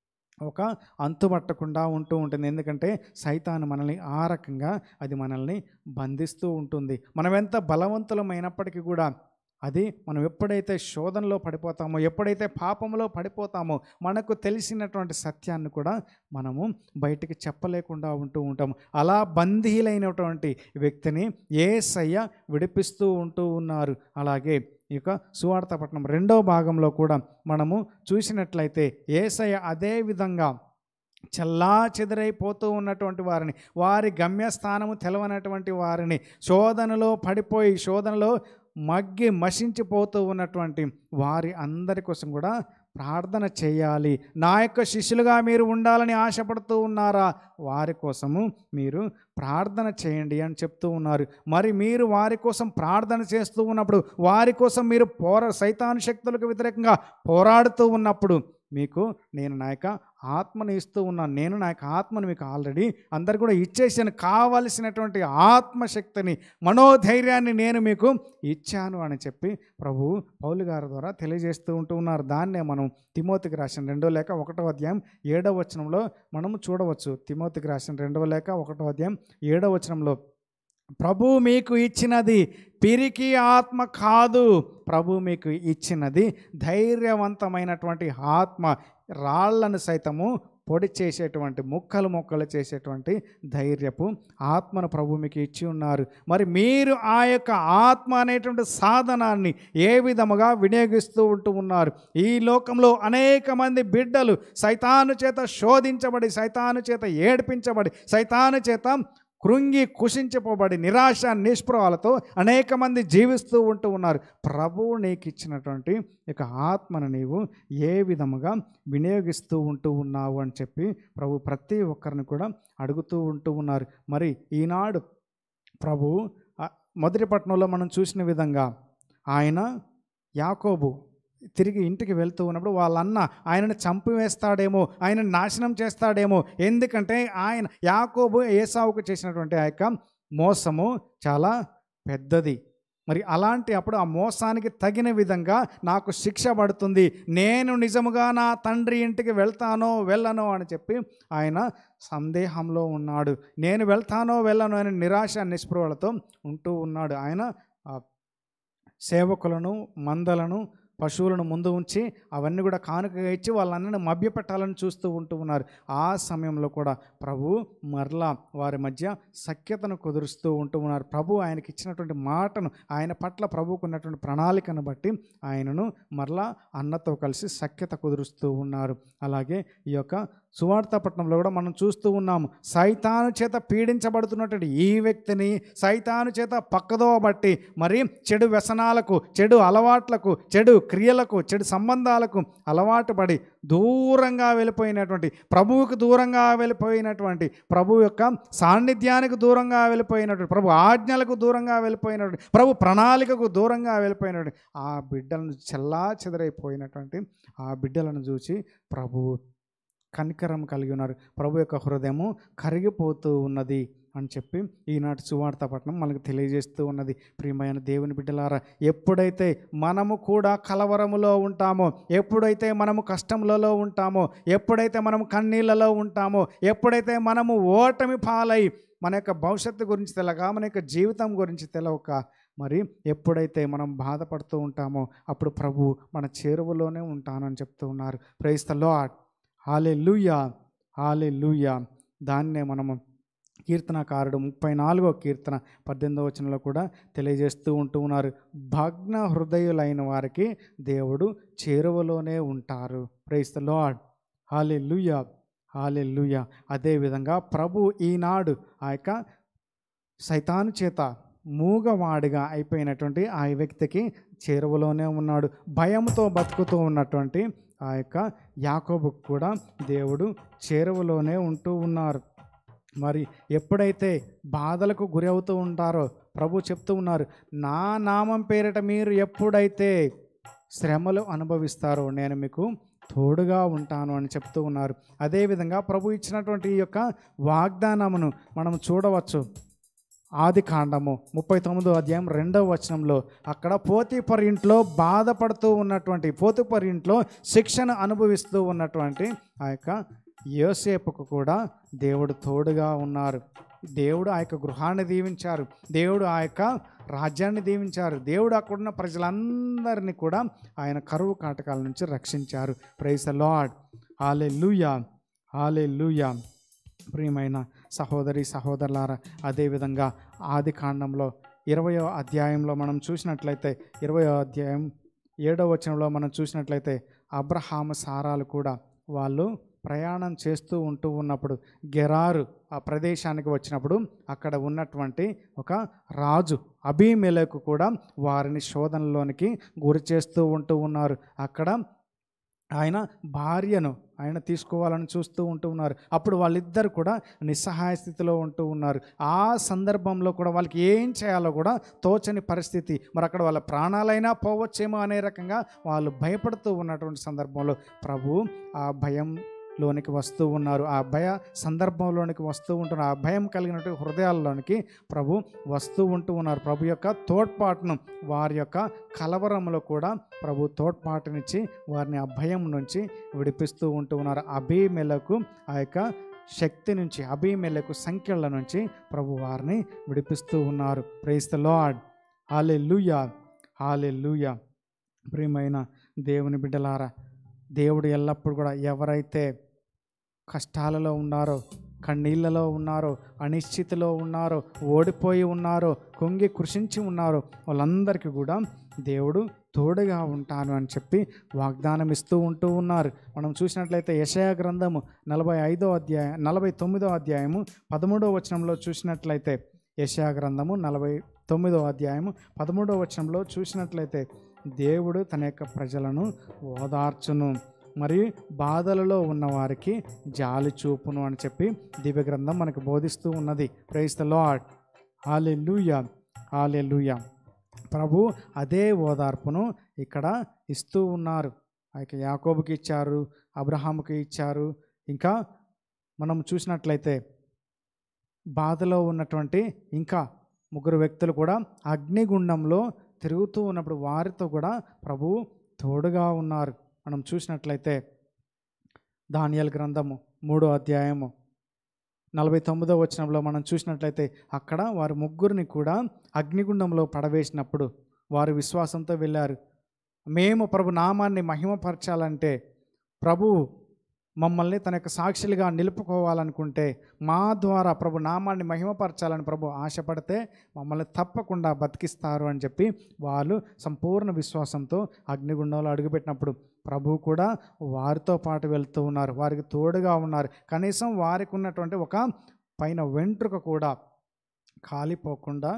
ఒక అంతుపట్టకుండా ఉంటూ ఉంటుంది ఎందుకంటే సైతాను మనల్ని ఆ రకంగా అది మనల్ని బంధిస్తూ ఉంటుంది మనం ఎంత బలవంతులమైనప్పటికీ కూడా అది మనం ఎప్పుడైతే శోధనలో పడిపోతామో ఎప్పుడైతే పాపంలో పడిపోతామో మనకు తెలిసినటువంటి సత్యాన్ని కూడా మనము బయటికి చెప్పలేకుండా ఉంటూ ఉంటాము అలా బందీలైనటువంటి వ్యక్తిని ఏసయ్య విడిపిస్తూ ఉంటూ ఉన్నారు అలాగే ఈ యొక్క సువార్తపట్నం రెండో భాగంలో కూడా మనము చూసినట్లయితే ఏసయ్య అదే విధంగా చల్లా చెదరైపోతూ ఉన్నటువంటి వారిని వారి గమ్యస్థానము తెలవనటువంటి వారిని శోధనలో పడిపోయి శోధనలో మగ్గి మషించిపోతూ ఉన్నటువంటి వారి అందరి కోసం కూడా ప్రార్థన చేయాలి నా యొక్క శిష్యులుగా మీరు ఉండాలని ఆశపడుతూ ఉన్నారా వారి కోసము మీరు ప్రార్థన చేయండి అని చెప్తూ ఉన్నారు మరి మీరు వారి కోసం ప్రార్థన చేస్తూ ఉన్నప్పుడు వారి కోసం మీరు పోరా సైతాను శక్తులకు వ్యతిరేకంగా పోరాడుతూ ఉన్నప్పుడు మీకు నేను నా యొక్క ఆత్మను ఇస్తూ ఉన్నాను నేను నా యొక్క ఆత్మను మీకు ఆల్రెడీ అందరు కూడా ఇచ్చేసాను కావలసినటువంటి ఆత్మశక్తిని మనోధైర్యాన్ని నేను మీకు ఇచ్చాను అని చెప్పి ప్రభు పౌలు గారి ద్వారా తెలియజేస్తూ ఉంటూ ఉన్నారు దాన్నే మనం తిమోతికి రాసిన రెండో లేక ఒకటో అధ్యాయం ఏడవ వచనంలో మనము చూడవచ్చు తిమోతికి రాసిన రెండవ లేక ఒకటో అధ్యాయం ఏడవ వచనంలో ప్రభు మీకు ఇచ్చినది పిరికి ఆత్మ కాదు ప్రభు మీకు ఇచ్చినది ధైర్యవంతమైనటువంటి ఆత్మ రాళ్లను సైతము పొడి చేసేటువంటి ముక్కలు ముక్కలు చేసేటువంటి ధైర్యపు ఆత్మను ప్రభు మీకు ఇచ్చి ఉన్నారు మరి మీరు ఆ యొక్క ఆత్మ అనేటువంటి సాధనాన్ని ఏ విధముగా వినియోగిస్తూ ఉంటూ ఉన్నారు ఈ లోకంలో అనేక మంది బిడ్డలు సైతాను చేత శోధించబడి సైతాను చేత ఏడిపించబడి సైతాను చేత కృంగి కుషించిపోబడి నిరాశ నిష్ప్రవాలతో అనేక మంది జీవిస్తూ ఉంటూ ఉన్నారు ప్రభువు నీకు ఇచ్చినటువంటి ఇక ఆత్మను నీవు ఏ విధముగా వినియోగిస్తూ ఉంటూ ఉన్నావు అని చెప్పి ప్రభు ప్రతి ఒక్కరిని కూడా అడుగుతూ ఉంటూ ఉన్నారు మరి ఈనాడు ప్రభు ఆ, మొదటి పట్టణంలో మనం చూసిన విధంగా ఆయన యాకోబు తిరిగి ఇంటికి వెళ్తూ ఉన్నప్పుడు వాళ్ళన్న ఆయనను చంపివేస్తాడేమో ఆయన నాశనం చేస్తాడేమో ఎందుకంటే ఆయన యాకోబు ఏసావుకు చేసినటువంటి ఆ యొక్క మోసము చాలా పెద్దది మరి అలాంటి అప్పుడు ఆ మోసానికి తగిన విధంగా నాకు శిక్ష పడుతుంది నేను నిజముగా నా తండ్రి ఇంటికి వెళ్తానో వెళ్ళనో అని చెప్పి ఆయన సందేహంలో ఉన్నాడు నేను వెళ్తానో వెళ్ళనో అని నిరాశ నిస్పృహలతో ఉంటూ ఉన్నాడు ఆయన ఆ సేవకులను మందలను పశువులను ముందు ఉంచి అవన్నీ కూడా కానుకగా ఇచ్చి వాళ్ళందరినీ మభ్యపెట్టాలని చూస్తూ ఉంటూ ఉన్నారు ఆ సమయంలో కూడా ప్రభు మరలా వారి మధ్య సఖ్యతను కుదురుస్తూ ఉంటూ ఉన్నారు ప్రభు ఆయనకి ఇచ్చినటువంటి మాటను ఆయన పట్ల ప్రభువుకు ఉన్నటువంటి ప్రణాళికను బట్టి ఆయనను మరలా అన్నతో కలిసి సఖ్యత కుదురుస్తూ ఉన్నారు అలాగే ఈ యొక్క సువార్త పట్టణంలో కూడా మనం చూస్తూ ఉన్నాము సైతాను చేత పీడించబడుతున్నటువంటి ఈ వ్యక్తిని సైతాను చేత పక్కదో బట్టి మరి చెడు వ్యసనాలకు చెడు అలవాట్లకు చెడు క్రియలకు చెడు సంబంధాలకు అలవాటు పడి దూరంగా వెళ్ళిపోయినటువంటి ప్రభువుకు దూరంగా వెళ్ళిపోయినటువంటి ప్రభు యొక్క సాన్నిధ్యానికి దూరంగా వెళ్ళిపోయినటువంటి ప్రభు ఆజ్ఞలకు దూరంగా వెళ్ళిపోయినటువంటి ప్రభు ప్రణాళికకు దూరంగా వెళ్ళిపోయినటువంటి ఆ బిడ్డలను చెల్లా చెదరైపోయినటువంటి ఆ బిడ్డలను చూసి ప్రభువు కనికరం కలిగి ఉన్నారు ప్రభు యొక్క హృదయము కరిగిపోతూ ఉన్నది అని చెప్పి ఈనాటి సువార్త పట్టణం మనకు తెలియజేస్తూ ఉన్నది ప్రియమైన దేవుని బిడ్డలారా ఎప్పుడైతే మనము కూడా కలవరములో ఉంటామో ఎప్పుడైతే మనము కష్టములలో ఉంటామో ఎప్పుడైతే మనము కన్నీళ్ళలో ఉంటామో ఎప్పుడైతే మనము ఓటమి పాలై మన యొక్క భవిష్యత్తు గురించి తెలక మన యొక్క జీవితం గురించి తెలవక మరి ఎప్పుడైతే మనం బాధపడుతూ ఉంటామో అప్పుడు ప్రభు మన చేరువలోనే ఉంటానని చెప్తూ ఉన్నారు ప్రైస్త లాడ్ హాలే లూయా హాలే లూయా దాన్నే మనము కీర్తనకారుడు ముప్పై నాలుగో కీర్తన పద్దెనిమిదవ వచనంలో కూడా తెలియజేస్తూ ఉంటూ ఉన్నారు భగ్న హృదయులైన వారికి దేవుడు చేరువలోనే ఉంటారు ప్రైస్ ద లాడ్ హాలే లూయా హాలే లూయా అదేవిధంగా ప్రభు ఈనాడు ఆ యొక్క సైతాను చేత మూగవాడిగా అయిపోయినటువంటి ఆ వ్యక్తికి చేరువలోనే ఉన్నాడు భయంతో బతుకుతూ ఉన్నటువంటి ఆ యొక్క యాకోబుకు కూడా దేవుడు చేరువలోనే ఉంటూ ఉన్నారు మరి ఎప్పుడైతే బాధలకు గురి అవుతూ ఉంటారో ప్రభు చెప్తూ ఉన్నారు నా నామం పేరిట మీరు ఎప్పుడైతే శ్రమలు అనుభవిస్తారో నేను మీకు తోడుగా ఉంటాను అని చెప్తూ ఉన్నారు అదేవిధంగా ప్రభు ఇచ్చినటువంటి ఈ యొక్క వాగ్దానమును మనం చూడవచ్చు ఆది కాండము ముప్పై తొమ్మిదో అధ్యాయం రెండవ వచనంలో అక్కడ పోతిపర్ ఇంట్లో బాధపడుతూ ఉన్నటువంటి పోతిపర్ ఇంట్లో శిక్షణ అనుభవిస్తూ ఉన్నటువంటి ఆ యొక్క యోసేపుకు కూడా దేవుడు తోడుగా ఉన్నారు దేవుడు ఆ యొక్క గృహాన్ని దీవించారు దేవుడు ఆ యొక్క రాజ్యాన్ని దీవించారు దేవుడు అక్కడున్న ప్రజలందరినీ కూడా ఆయన కరువు కాటకాల నుంచి రక్షించారు ప్రైస్ లార్డ్ హాలే లూయా హాలే లూయా ప్రియమైన సహోదరి సహోదరులారా అదేవిధంగా ఆది కాండంలో ఇరవయో అధ్యాయంలో మనం చూసినట్లయితే ఇరవయో అధ్యాయం ఏడవ వచనంలో మనం చూసినట్లయితే అబ్రహాము సారాలు కూడా వాళ్ళు ప్రయాణం చేస్తూ ఉంటూ ఉన్నప్పుడు గెరారు ఆ ప్రదేశానికి వచ్చినప్పుడు అక్కడ ఉన్నటువంటి ఒక రాజు అభిమేలకు కూడా వారిని శోధనలోనికి గురి చేస్తూ ఉంటూ ఉన్నారు అక్కడ ఆయన భార్యను ఆయన తీసుకోవాలని చూస్తూ ఉంటూ ఉన్నారు అప్పుడు వాళ్ళిద్దరు కూడా నిస్సహాయ స్థితిలో ఉంటూ ఉన్నారు ఆ సందర్భంలో కూడా వాళ్ళకి ఏం చేయాలో కూడా తోచని పరిస్థితి మరి అక్కడ వాళ్ళ ప్రాణాలైనా పోవచ్చేమో అనే రకంగా వాళ్ళు భయపడుతూ ఉన్నటువంటి సందర్భంలో ప్రభు ఆ భయం లోనికి వస్తూ ఉన్నారు ఆ భయ సందర్భంలోనికి వస్తూ ఉంటున్నారు ఆ భయం కలిగినటువంటి హృదయాల్లోనికి ప్రభు వస్తూ ఉంటూ ఉన్నారు ప్రభు యొక్క తోడ్పాటును వారి యొక్క కలవరంలో కూడా ప్రభు తోడ్పాటునిచ్చి వారిని ఆ భయం నుంచి విడిపిస్తూ ఉంటూ ఉన్నారు అభిమెలకు ఆ యొక్క శక్తి నుంచి అభిమెలకు సంఖ్యల నుంచి ప్రభు వారిని విడిపిస్తూ ఉన్నారు ప్రైస్ ద లార్డ్ హాలే లూయా హాలే లూయా ప్రియమైన దేవుని బిడ్డలారా దేవుడు ఎల్లప్పుడూ కూడా ఎవరైతే కష్టాలలో ఉన్నారో కన్నీళ్ళలో ఉన్నారో అనిశ్చితిలో ఉన్నారో ఓడిపోయి ఉన్నారో కొంగి కృషించి ఉన్నారో వాళ్ళందరికీ కూడా దేవుడు తోడుగా ఉంటాను అని చెప్పి వాగ్దానం ఇస్తూ ఉంటూ ఉన్నారు మనం చూసినట్లయితే యశయ గ్రంథము నలభై ఐదో అధ్యాయం నలభై తొమ్మిదో అధ్యాయము పదమూడో వచనంలో చూసినట్లయితే యశయ గ్రంథము నలభై తొమ్మిదో అధ్యాయము పదమూడో వచనంలో చూసినట్లయితే దేవుడు తన యొక్క ప్రజలను ఓదార్చును మరియు బాధలలో ఉన్న వారికి జాలి చూపును అని చెప్పి దివ్య గ్రంథం మనకు బోధిస్తూ ఉన్నది ప్రైస్ ద లాడ్ హాలే లూయా హాలే లూయా ప్రభు అదే ఓదార్పును ఇక్కడ ఇస్తూ ఉన్నారు ఆ యొక్క యాకోబుకి ఇచ్చారు అబ్రహాముకి ఇచ్చారు ఇంకా మనం చూసినట్లయితే బాధలో ఉన్నటువంటి ఇంకా ముగ్గురు వ్యక్తులు కూడా అగ్నిగుండంలో తిరుగుతూ ఉన్నప్పుడు వారితో కూడా ప్రభువు తోడుగా ఉన్నారు మనం చూసినట్లయితే దానియల్ గ్రంథము మూడో అధ్యాయము నలభై తొమ్మిదో వచనంలో మనం చూసినట్లయితే అక్కడ వారు ముగ్గురిని కూడా అగ్నిగుండంలో పడవేసినప్పుడు వారు విశ్వాసంతో వెళ్ళారు మేము ప్రభు నామాన్ని మహిమపరచాలంటే ప్రభువు మమ్మల్ని తన యొక్క సాక్షులుగా నిలుపుకోవాలనుకుంటే మా ద్వారా ప్రభు నామాన్ని మహిమపరచాలని ప్రభు ఆశపడితే మమ్మల్ని తప్పకుండా బతికిస్తారు అని చెప్పి వాళ్ళు సంపూర్ణ విశ్వాసంతో అగ్నిగుండంలో అడుగుపెట్టినప్పుడు ప్రభు కూడా వారితో పాటు వెళ్తూ ఉన్నారు వారికి తోడుగా ఉన్నారు కనీసం వారికి ఉన్నటువంటి ఒక పైన వెంట్రుక కూడా కాలిపోకుండా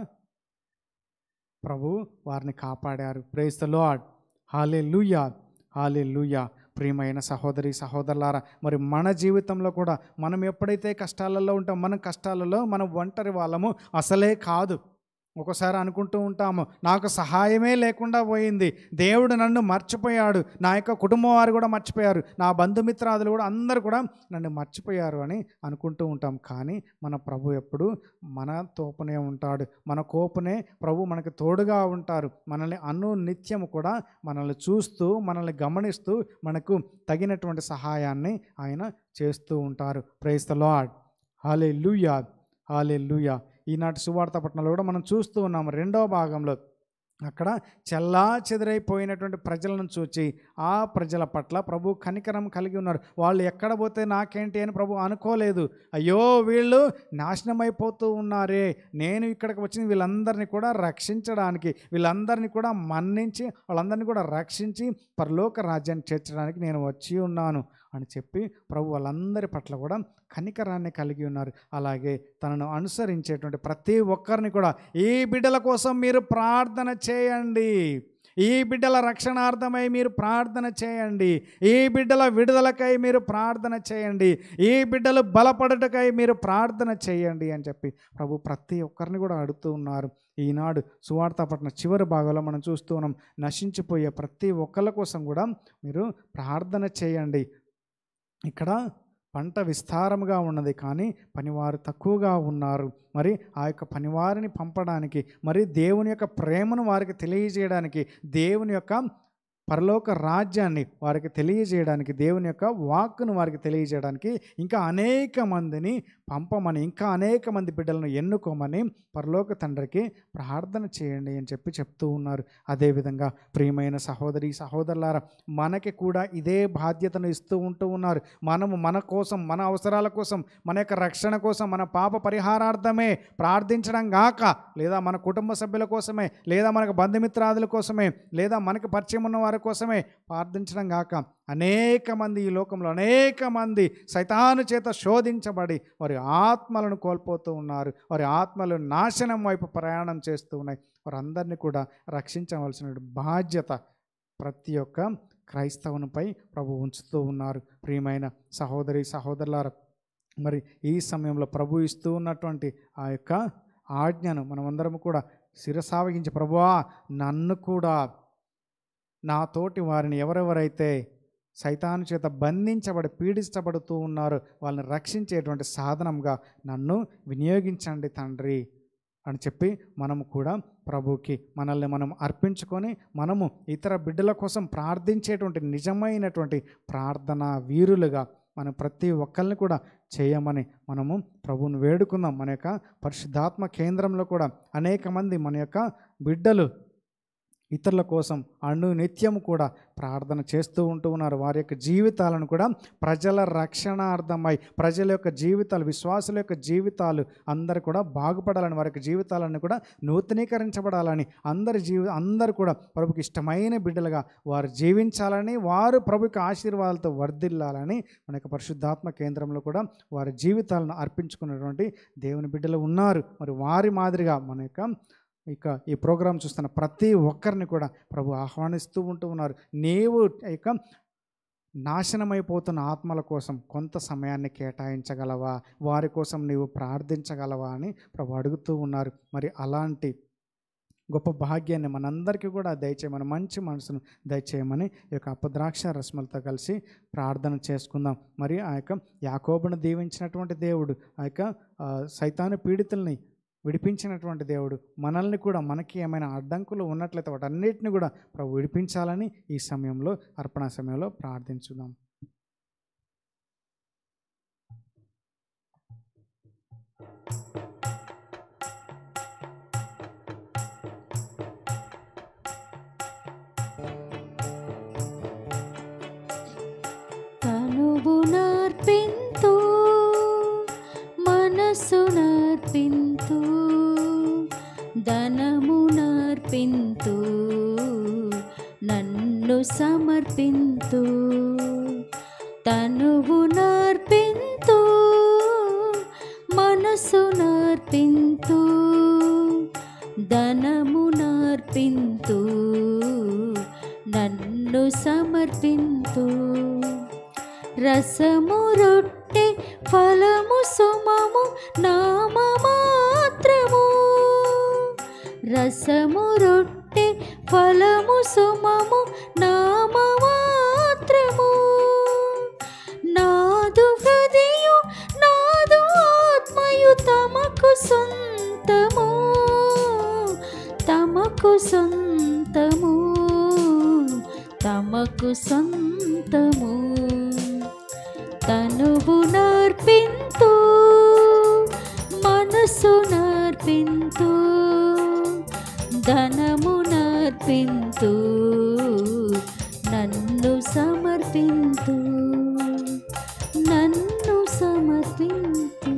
ప్రభు వారిని కాపాడారు ప్రేస్ ద లాడ్ హాలే లూయా హాలే లూయా ప్రియమైన సహోదరి సహోదరులారా మరి మన జీవితంలో కూడా మనం ఎప్పుడైతే కష్టాలలో ఉంటాం మనం కష్టాలలో మనం ఒంటరి వాళ్ళము అసలే కాదు ఒకసారి అనుకుంటూ ఉంటాము నాకు సహాయమే లేకుండా పోయింది దేవుడు నన్ను మర్చిపోయాడు నా యొక్క కుటుంబం వారు కూడా మర్చిపోయారు నా బంధుమిత్రాదులు కూడా అందరూ కూడా నన్ను మర్చిపోయారు అని అనుకుంటూ ఉంటాం కానీ మన ప్రభు ఎప్పుడు మన తోపునే ఉంటాడు మన కోపునే ప్రభు మనకి తోడుగా ఉంటారు మనల్ని అను నిత్యము కూడా మనల్ని చూస్తూ మనల్ని గమనిస్తూ మనకు తగినటువంటి సహాయాన్ని ఆయన చేస్తూ ఉంటారు ప్రైస్ ద లాడ్ హాలే లూయా హాలే లూయా ఈనాటి సువార్త పట్టణంలో కూడా మనం చూస్తూ ఉన్నాం రెండవ భాగంలో అక్కడ చెల్లా చెదిరైపోయినటువంటి ప్రజలను చూచి ఆ ప్రజల పట్ల ప్రభు కనికరం కలిగి ఉన్నారు వాళ్ళు ఎక్కడ పోతే నాకేంటి అని ప్రభు అనుకోలేదు అయ్యో వీళ్ళు నాశనం అయిపోతూ ఉన్నారే నేను ఇక్కడికి వచ్చిన వీళ్ళందరినీ కూడా రక్షించడానికి వీళ్ళందరినీ కూడా మన్నించి వాళ్ళందరినీ కూడా రక్షించి పరలోక రాజ్యాన్ని చేర్చడానికి నేను వచ్చి ఉన్నాను అని చెప్పి ప్రభు వాళ్ళందరి పట్ల కూడా కనికరాన్ని కలిగి ఉన్నారు అలాగే తనను అనుసరించేటువంటి ప్రతి ఒక్కరిని కూడా ఈ బిడ్డల కోసం మీరు ప్రార్థన చేయండి ఈ బిడ్డల రక్షణార్థమై మీరు ప్రార్థన చేయండి ఈ బిడ్డల విడుదలకై మీరు ప్రార్థన చేయండి ఈ బిడ్డలు బలపడటకై మీరు ప్రార్థన చేయండి అని చెప్పి ప్రభు ప్రతి ఒక్కరిని కూడా అడుగుతూ ఉన్నారు ఈనాడు సువార్త పట్ల చివరి భాగంలో మనం చూస్తూ ఉన్నాం నశించిపోయే ప్రతి ఒక్కళ్ళ కోసం కూడా మీరు ప్రార్థన చేయండి ఇక్కడ పంట విస్తారముగా ఉన్నది కానీ పనివారు తక్కువగా ఉన్నారు మరి ఆ యొక్క పనివారిని పంపడానికి మరి దేవుని యొక్క ప్రేమను వారికి తెలియజేయడానికి దేవుని యొక్క పరలోక రాజ్యాన్ని వారికి తెలియజేయడానికి దేవుని యొక్క వాక్కును వారికి తెలియజేయడానికి ఇంకా అనేక మందిని పంపమని ఇంకా అనేక మంది బిడ్డలను ఎన్నుకోమని పరలోక తండ్రికి ప్రార్థన చేయండి అని చెప్పి చెప్తూ ఉన్నారు అదేవిధంగా ప్రియమైన సహోదరి సహోదరులారా మనకి కూడా ఇదే బాధ్యతను ఇస్తూ ఉంటూ ఉన్నారు మనము మన కోసం మన అవసరాల కోసం మన యొక్క రక్షణ కోసం మన పాప పరిహారార్థమే ప్రార్థించడం గాక లేదా మన కుటుంబ సభ్యుల కోసమే లేదా మనకు బంధుమిత్రాదుల కోసమే లేదా మనకి పరిచయం ఉన్న వారి కోసమే ప్రార్థించడం గాక అనేక మంది ఈ లోకంలో అనేక మంది సైతాను చేత శోధించబడి వారి ఆత్మలను కోల్పోతూ ఉన్నారు వారి ఆత్మలు నాశనం వైపు ప్రయాణం చేస్తూ ఉన్నాయి వారందరినీ కూడా రక్షించవలసిన బాధ్యత ప్రతి ఒక్క క్రైస్తవునిపై ప్రభు ఉంచుతూ ఉన్నారు ప్రియమైన సహోదరి సహోదరులారా మరి ఈ సమయంలో ప్రభు ఇస్తూ ఉన్నటువంటి ఆ యొక్క ఆజ్ఞను మనమందరం కూడా శిరసావగించి ప్రభువా నన్ను కూడా నా తోటి వారిని ఎవరెవరైతే సైతాను చేత బంధించబడి పీడించబడుతూ ఉన్నారో వాళ్ళని రక్షించేటువంటి సాధనంగా నన్ను వినియోగించండి తండ్రి అని చెప్పి మనము కూడా ప్రభుకి మనల్ని మనం అర్పించుకొని మనము ఇతర బిడ్డల కోసం ప్రార్థించేటువంటి నిజమైనటువంటి ప్రార్థన వీరులుగా మనం ప్రతి ఒక్కరిని కూడా చేయమని మనము ప్రభువుని వేడుకుందాం మన యొక్క పరిశుద్ధాత్మ కేంద్రంలో కూడా అనేక మంది మన యొక్క బిడ్డలు ఇతరుల కోసం అను నిత్యం కూడా ప్రార్థన చేస్తూ ఉంటూ ఉన్నారు వారి యొక్క జీవితాలను కూడా ప్రజల రక్షణార్థమై ప్రజల యొక్క జీవితాలు విశ్వాసుల యొక్క జీవితాలు అందరు కూడా బాగుపడాలని వారి యొక్క జీవితాలను కూడా నూతనీకరించబడాలని అందరి జీవి అందరూ కూడా ప్రభుకి ఇష్టమైన బిడ్డలుగా వారు జీవించాలని వారు ప్రభుకి ఆశీర్వాదాలతో వర్ధిల్లాలని మన యొక్క పరిశుద్ధాత్మ కేంద్రంలో కూడా వారి జీవితాలను అర్పించుకున్నటువంటి దేవుని బిడ్డలు ఉన్నారు మరి వారి మాదిరిగా మన యొక్క ఇక ఈ ప్రోగ్రాం చూస్తున్న ప్రతి ఒక్కరిని కూడా ప్రభు ఆహ్వానిస్తూ ఉంటూ ఉన్నారు నీవు ఇక నాశనమైపోతున్న ఆత్మల కోసం కొంత సమయాన్ని కేటాయించగలవా వారి కోసం నీవు ప్రార్థించగలవా అని ప్రభు అడుగుతూ ఉన్నారు మరి అలాంటి గొప్ప భాగ్యాన్ని మనందరికీ కూడా దయచేయమని మంచి మనసును దయచేయమని ఈ యొక్క అపద్రాక్ష రస్మలతో కలిసి ప్రార్థన చేసుకుందాం మరి ఆ యొక్క యాకోబును దీవించినటువంటి దేవుడు ఆ యొక్క ఆ, సైతాను పీడితుల్ని విడిపించినటువంటి దేవుడు మనల్ని కూడా మనకి ఏమైనా అడ్డంకులు ఉన్నట్లయితే వాటన్నిటిని కూడా ప్రభు విడిపించాలని ఈ సమయంలో అర్పణ సమయంలో ప్రార్థించుదాం తనువు నర్పింతు మనసు నర్పింతు ధనము నర్పింతు నన్ను సమర్పింతు తనువు నర్పింతు మనసు నర్పింతు ధనము నర్పింతు నన్ను సమర్పింతు రసము రొట్టె ఫలము సుమము నామ మాత్రము రసము రొట్టె ఫలము సుమము నామ మాత్రము నాదు హృదయు నాదు ఆత్మయు తమకు సొంతము తమకు సొంతము తమకు సొంతము తనువు నర్పింతు మనసు నర్పింతు ధనము నర్పింతు నన్ను సమర్పింతు నన్ను సమర్పింతు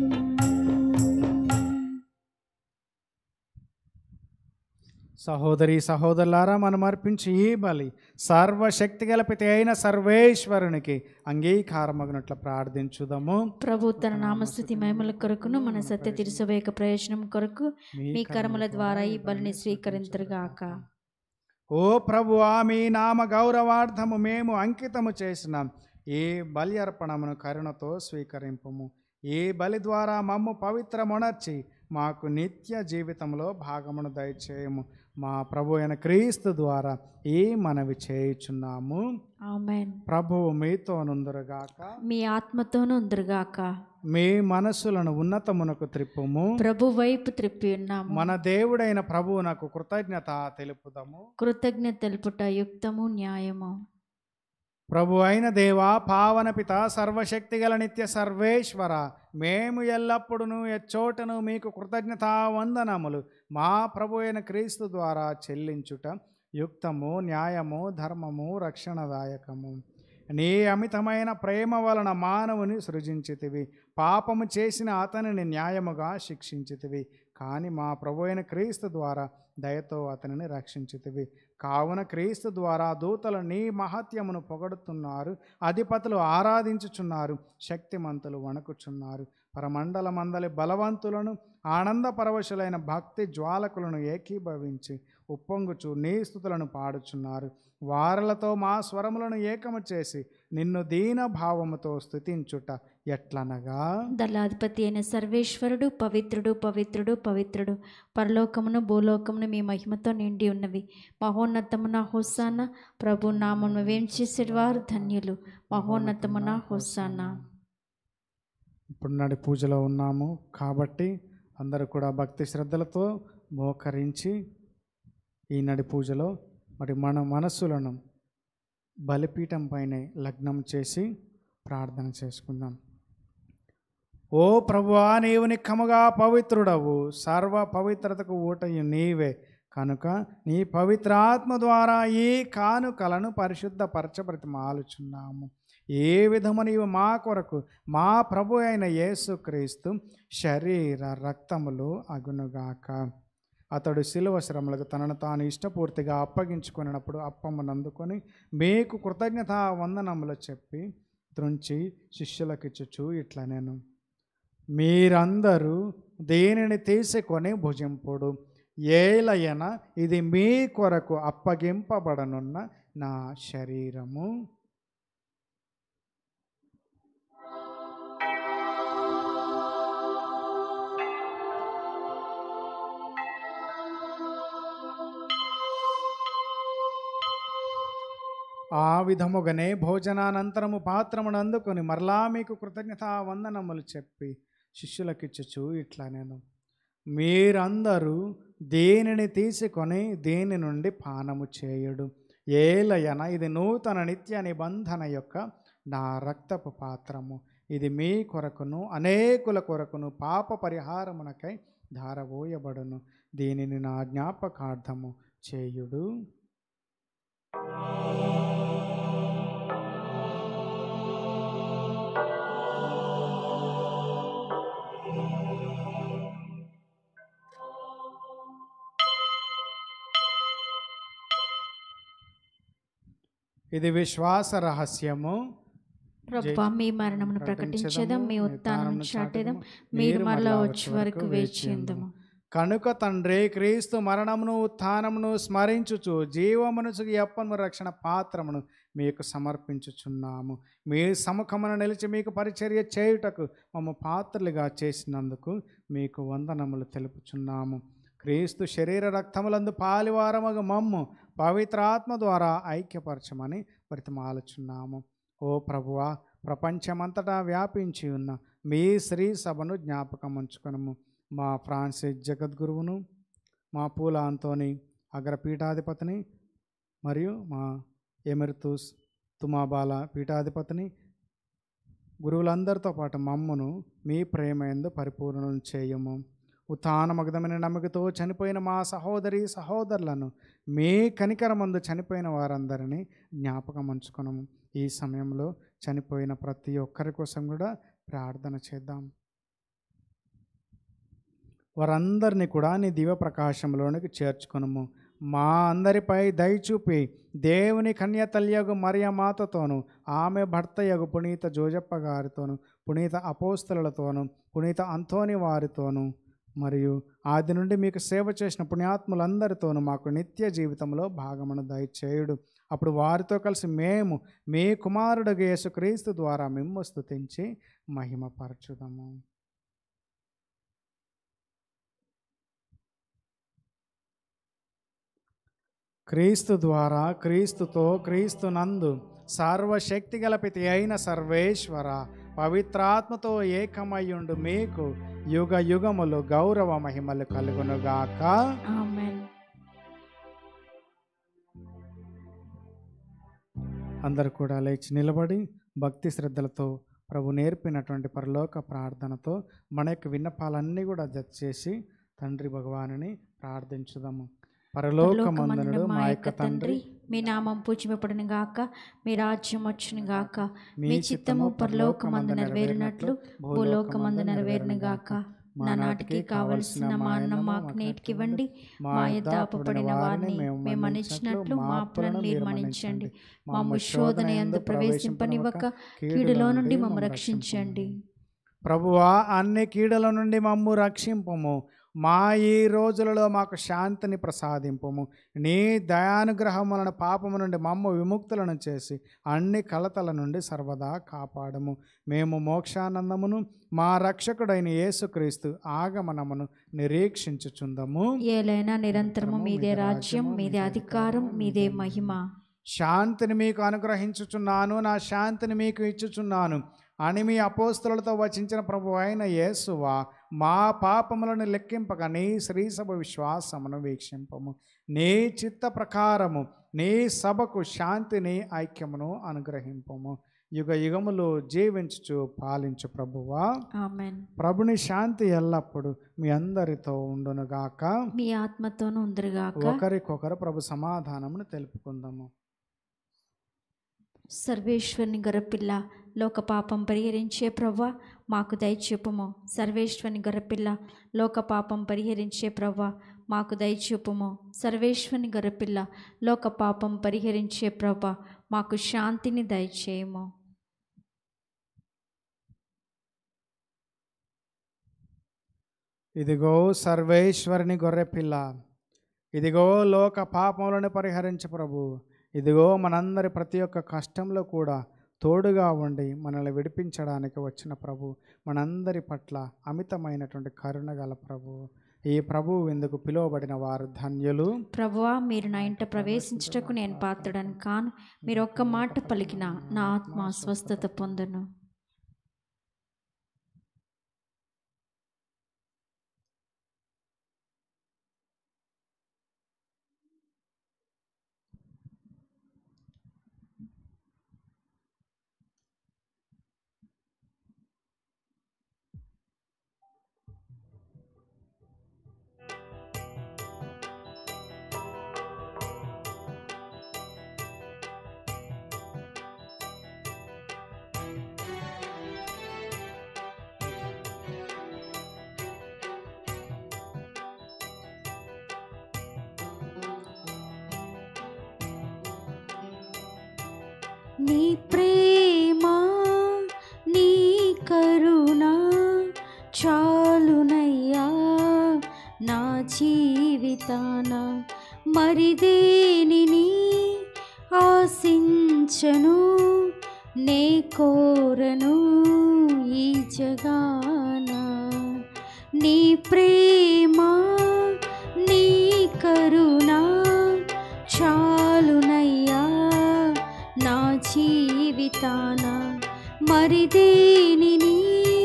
సహోదరి సహోదరులారా మనం అర్పించి ఈ బలి సర్వశక్తి గలపితే అయిన సర్వేశ్వరునికి అంగీకారమగినట్లు ప్రార్థించుదాము ప్రభు తన నామస్థుతి మహిమల కొరకును మన సత్య తిరుసవేక ప్రయోజనం కొరకు మీ కర్మల ద్వారా ఈ బలిని స్వీకరించరుగాక ఓ ప్రభువా మీ నామ గౌరవార్థము మేము అంకితము చేసినాం ఈ బలి అర్పణమును కరుణతో స్వీకరింపము ఈ బలి ద్వారా మమ్ము పవిత్రమునర్చి మాకు నిత్య జీవితంలో భాగమును దయచేయము మా ప్రభు అయిన క్రీస్తు ద్వారా ఈ మనవి చేయుచున్నాము ఆమెన్ ప్రభువు మీతో నుందురుగాక మీ ఆత్మతోనూ ఉందరుగాక మీ మనస్సులను ఉన్నతమునకు త్రిప్పుము ప్రభు వైపు త్రిప్పి ఉన్నాము మన దేవుడైన ప్రభువునకు కృతజ్ఞత తెలుపుదాము కృతజ్ఞత తెలుపుట యుక్తము న్యాయము ప్రభు అయిన దేవా పావన పిత సర్వశక్తి గల నిత్య సర్వేశ్వర మేము ఎల్లప్పుడూ ఎచ్చోటను మీకు కృతజ్ఞతా వందనములు మా ప్రభు అయిన క్రీస్తు ద్వారా చెల్లించుట యుక్తము న్యాయము ధర్మము రక్షణదాయకము నీ అమితమైన ప్రేమ వలన మానవుని సృజించితివి పాపము చేసిన అతనిని న్యాయముగా శిక్షించితివి కానీ మా ప్రభు అయిన క్రీస్తు ద్వారా దయతో అతనిని రక్షించితివి కావున క్రీస్తు ద్వారా దూతలు నీ మహత్యమును పొగడుతున్నారు అధిపతులు ఆరాధించుచున్నారు శక్తిమంతులు వణకుచున్నారు పరమండల మందలి బలవంతులను ఆనంద పరవశులైన భక్తి జ్వాలకులను ఏకీభవించి ఉప్పొంగుచు నీ స్థుతులను పాడుచున్నారు వారలతో మా స్వరములను ఏకము చేసి నిన్ను దీన భావముతో స్థుతించుట ఎట్లనగా దళాధిపతి అయిన సర్వేశ్వరుడు పవిత్రుడు పవిత్రుడు పవిత్రుడు పరలోకమును భూలోకమును మీ మహిమతో నిండి ఉన్నవి మహోన్నతమున హోసాన ప్రభు నామను వేం చేసేవారు ధన్యులు మహోన్నతమున హోసాన ఇప్పుడు నాటి పూజలో ఉన్నాము కాబట్టి అందరూ కూడా భక్తి శ్రద్ధలతో మోకరించి ఈనాటి పూజలో మరి మన మనస్సులను బలిపీఠం పైనే లగ్నం చేసి ప్రార్థన చేసుకుందాం ఓ ప్రభువా నీవు నిక్కముగా పవిత్రుడవు సర్వ పవిత్రతకు ఊటయు నీవే కనుక నీ పవిత్రాత్మ ద్వారా ఈ కానుకలను పరిశుద్ధపరచబడి మాలుచున్నాము ఏ విధము నీవు మా కొరకు మా ప్రభు అయిన యేసుక్రీస్తు శరీర రక్తములు అగునుగాక అతడు శిలువ శ్రమలకు తనను తాను ఇష్టపూర్తిగా అప్పగించుకున్నప్పుడు అప్పమ్మను అందుకొని మీకు కృతజ్ఞత వందనములు చెప్పి త్రుంచి శిష్యులకిచ్చుచు ఇట్లా నేను మీరందరూ దేనిని తీసుకొని భుజింపుడు ఏలయన ఇది మీ కొరకు అప్పగింపబడనున్న నా శరీరము ఆ విధముగానే భోజనానంతరము పాత్రమును అందుకొని మరలా మీకు కృతజ్ఞత వందనములు చెప్పి శిష్యులకిచ్చుచు ఇట్లా నేను మీరందరూ దేనిని తీసుకొని దేని నుండి పానము చేయుడు ఏలయన ఇది నూతన నిత్య నిబంధన యొక్క నా రక్తపు పాత్రము ఇది మీ కొరకును అనేకుల కొరకును పాప పరిహారమునకై ధారబోయబడును దీనిని నా జ్ఞాపకార్థము చేయుడు ఇది విశ్వాస రహస్యము ప్రభా మీ మరణమును ప్రకటించదం మీ ఉత్థానమును చాటేదం మీరు మరలా వచ్చే వరకు వేచిందము కనుక తండ్రి క్రీస్తు మరణమును ఉత్థానమును స్మరించుచు జీవమనుసు ఎప్పను రక్షణ పాత్రమును మీకు సమర్పించుచున్నాము మీ సముఖమున నిలిచి మీకు పరిచర్య చేయుటకు మమ్మ పాత్రలుగా చేసినందుకు మీకు వందనములు తెలుపుచున్నాము క్రీస్తు శరీర రక్తములందు పాలివారమగు మమ్ము పవిత్రాత్మ ద్వారా ఐక్యపరచమని బ్రతిమాలుచున్నాము ఓ ప్రభువా ప్రపంచమంతటా వ్యాపించి ఉన్న మీ శ్రీ సభను జ్ఞాపకం ఉంచుకొనము మా ఫ్రాన్సిస్ జగద్గురువును మా పూల అంతోని అగ్రపీఠాధిపతిని మరియు మా ఎమెరితుస్ తుమాబాల పీఠాధిపతిని గురువులందరితో పాటు మమ్మను మీ ప్రేమయందు పరిపూర్ణం చేయము ఉత్థానమగదమైన నమ్మకతో చనిపోయిన మా సహోదరి సహోదరులను మీ కనికరమందు చనిపోయిన వారందరినీ జ్ఞాపకం ఉంచుకున్నాము ఈ సమయంలో చనిపోయిన ప్రతి ఒక్కరి కోసం కూడా ప్రార్థన చేద్దాం వారందరినీ కూడా నీ దివ్య ప్రకాశంలోనికి చేర్చుకునము మా అందరిపై దయచూపి దేవుని కన్యతల్యగు మరియ మాతతోను ఆమె భర్త యగు పునీత జోజప్ప గారితోను పునీత అపోస్తలతోను పునీత అంతోని వారితోను మరియు ఆది నుండి మీకు సేవ చేసిన పుణ్యాత్ములందరితోనూ మాకు నిత్య జీవితంలో భాగమును దయచేయుడు అప్పుడు వారితో కలిసి మేము మీ కుమారుడు యేసుక్రీస్తు ద్వారా మిమ్ము స్తుతించి మహిమపరచుదాము క్రీస్తు ద్వారా క్రీస్తుతో క్రీస్తు నందు సర్వశక్తి గలపితి అయిన సర్వేశ్వర పవిత్రాత్మతో ఏకమయ్యుండు మీకు యుగ యుగములు గౌరవ మహిమలు కలుగునుగాక ఆమెన్ అందరు కూడా లేచి నిలబడి భక్తి శ్రద్ధలతో ప్రభు నేర్పినటువంటి పరలోక ప్రార్థనతో మన యొక్క విన్నపాలన్నీ కూడా జత చేసి తండ్రి భగవానుని ప్రార్థించుదాము పరలోకమందునుడు మా యొక్క తండ్రి మీ నామం పూజింపబడును గాక మీ రాజ్యం వచ్చును గాక మీ చిత్తము పరలోకమందు నెరవేరినట్లు భూలోకమందు నెరవేరును గాక నా నాటికి కావలసిన మా అన్నం మాకు నేటికి ఇవ్వండి మా యొద్ద అప్పుపడిన వారిని మేము మన్నించినట్లు మా అప్పులను మీరు మన్నించండి మా శోధన యందు ప్రవేశింపనివ్వక కీడులో నుండి మమ్మ రక్షించండి ప్రభువా అన్ని కీడల నుండి మమ్ము రక్షింపము మా ఈ రోజులలో మాకు శాంతిని ప్రసాదింపము నీ దయానుగ్రహములను పాపము నుండి మమ్ము విముక్తులను చేసి అన్ని కలతల నుండి సర్వదా కాపాడము మేము మోక్షానందమును మా రక్షకుడైన యేసుక్రీస్తు ఆగమనమును నిరీక్షించుచుందము ఏలైనా నిరంతరము మీదే రాజ్యం మీదే అధికారం మీదే మహిమ శాంతిని మీకు అనుగ్రహించుచున్నాను నా శాంతిని మీకు ఇచ్చుచున్నాను అని మీ అపోస్తులతో వచించిన ప్రభు అయిన యేసువా మా పాపములను లెక్కింపక నీ శ్రీసభ విశ్వాసమును వీక్షింపము నీ చిత్త ప్రకారము నీ సభకు శాంతిని ఐక్యమును అనుగ్రహింపము యుగ యుగములు జీవించుచు పాలించు ప్రభువా ఆమెన్ ప్రభుని శాంతి ఎల్లప్పుడు మీ అందరితో ఉండునుగాక మీ ఆత్మతోనూ ఉందరుగాక ఒకరికొకరు ప్రభు సమాధానమును తెలుపుకుందాము సర్వేశ్వరుని గొర్రెపిల్ల లోక పాపం పరిహరించే ప్రవ్వ మాకు దయచూపుము సర్వేశ్వరుని గొర్రెపిల్ల లోక పాపం పరిహరించే ప్రవ్వ మాకు దయచూపుము సర్వేశ్వరుని గొర్రెపిల్ల లోక పాపం పరిహరించే ప్రవ్వ మాకు శాంతిని దయచేయము ఇదిగో సర్వేశ్వరుని గొర్రెపిల్ల ఇదిగో లోక పాపములను పరిహరించు ప్రభు ఇదిగో మనందరి ప్రతి ఒక్క కష్టంలో కూడా తోడుగా ఉండి మనల్ని విడిపించడానికి వచ్చిన ప్రభు మనందరి పట్ల అమితమైనటువంటి కరుణ గల ప్రభు ఈ ప్రభువు ఎందుకు పిలువబడిన వారు ధన్యులు ప్రభువా మీరు నా ఇంట ప్రవేశించుటకు నేను పాత్రడని కాను మీరు ఒక్క మాట పలికిన నా ఆత్మ స్వస్థత పొందును నీ ప్రేమ నీ కరుణ చాలునయ్యా నా జీవితాన మరి దేనిని ఆశించను నే కోరను ఈ జగాన నీ ప్రేమ నీ కరుణ చాలునయ్యా నా జీవితాన మరి దేనిని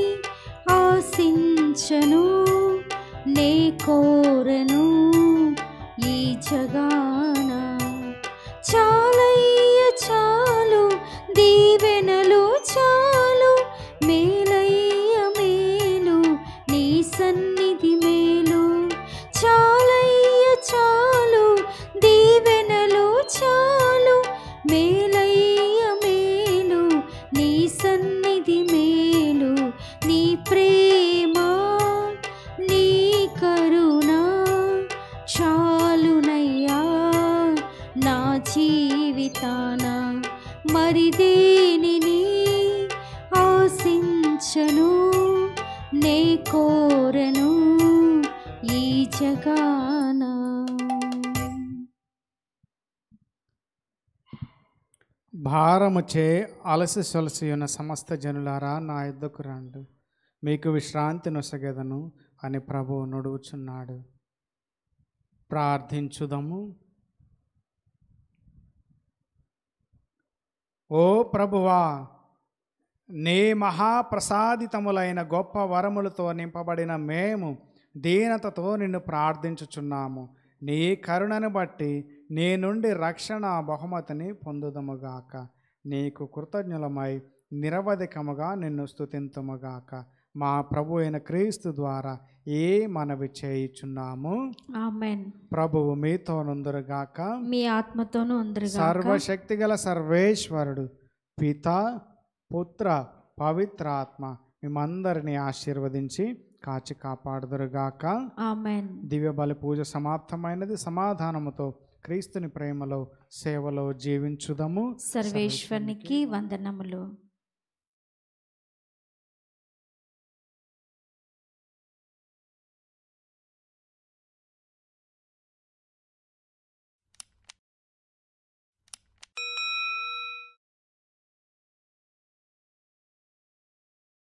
ఆశించను నే కోరను ఈ జగాన చాలయ్య చాలు దీవెనలు చాలు మేలయ్య మేలు నీ సన్నిధి మేలు చాలయ్య చాలు దీవెనలు చాలు మేలయ్య మేలు నీ సన్నిధి మేలు నీ ప్రేమ నీ కరుణ చాలునయ్యా నా జీవితాన మరి దేనిని ఆశించను నే కోరను ఈ జగాన భారముచే అలసి సొలసి ఉన్న సమస్త జనులారా నా యుద్ధకు రండు మీకు విశ్రాంతి నొసగెదను అని ప్రభువు నడువుచున్నాడు ప్రార్థించుదము ఓ ప్రభువా నీ మహాప్రసాదితములైన గొప్ప వరములతో నింపబడిన మేము దీనతతో నిన్ను ప్రార్థించుచున్నాము నీ కరుణను బట్టి నీ నుండి రక్షణ బహుమతిని పొందుదముగాక నీకు కృతజ్ఞులమై నిరవధికముగా నిన్ను స్తుతింతుముగాక మా ప్రభు అయిన క్రీస్తు ద్వారా ఏ మనవి చేయుచున్నాము ఆమెన్ ప్రభువు మీతో నుందురుగాక మీ ఆత్మతోనూ ఉందరుగా సర్వశక్తిగల సర్వేశ్వరుడు పిత పుత్ర పవిత్రాత్మ మిమ్మందరినీ ఆశీర్వదించి కాచి కాపాడుదురుగాక ఆమెన్ దివ్య బలి పూజ సమాప్తమైనది సమాధానముతో క్రీస్తుని ప్రేమలో సేవలో జీవించుదము సర్వేశ్వరునికి వందనములు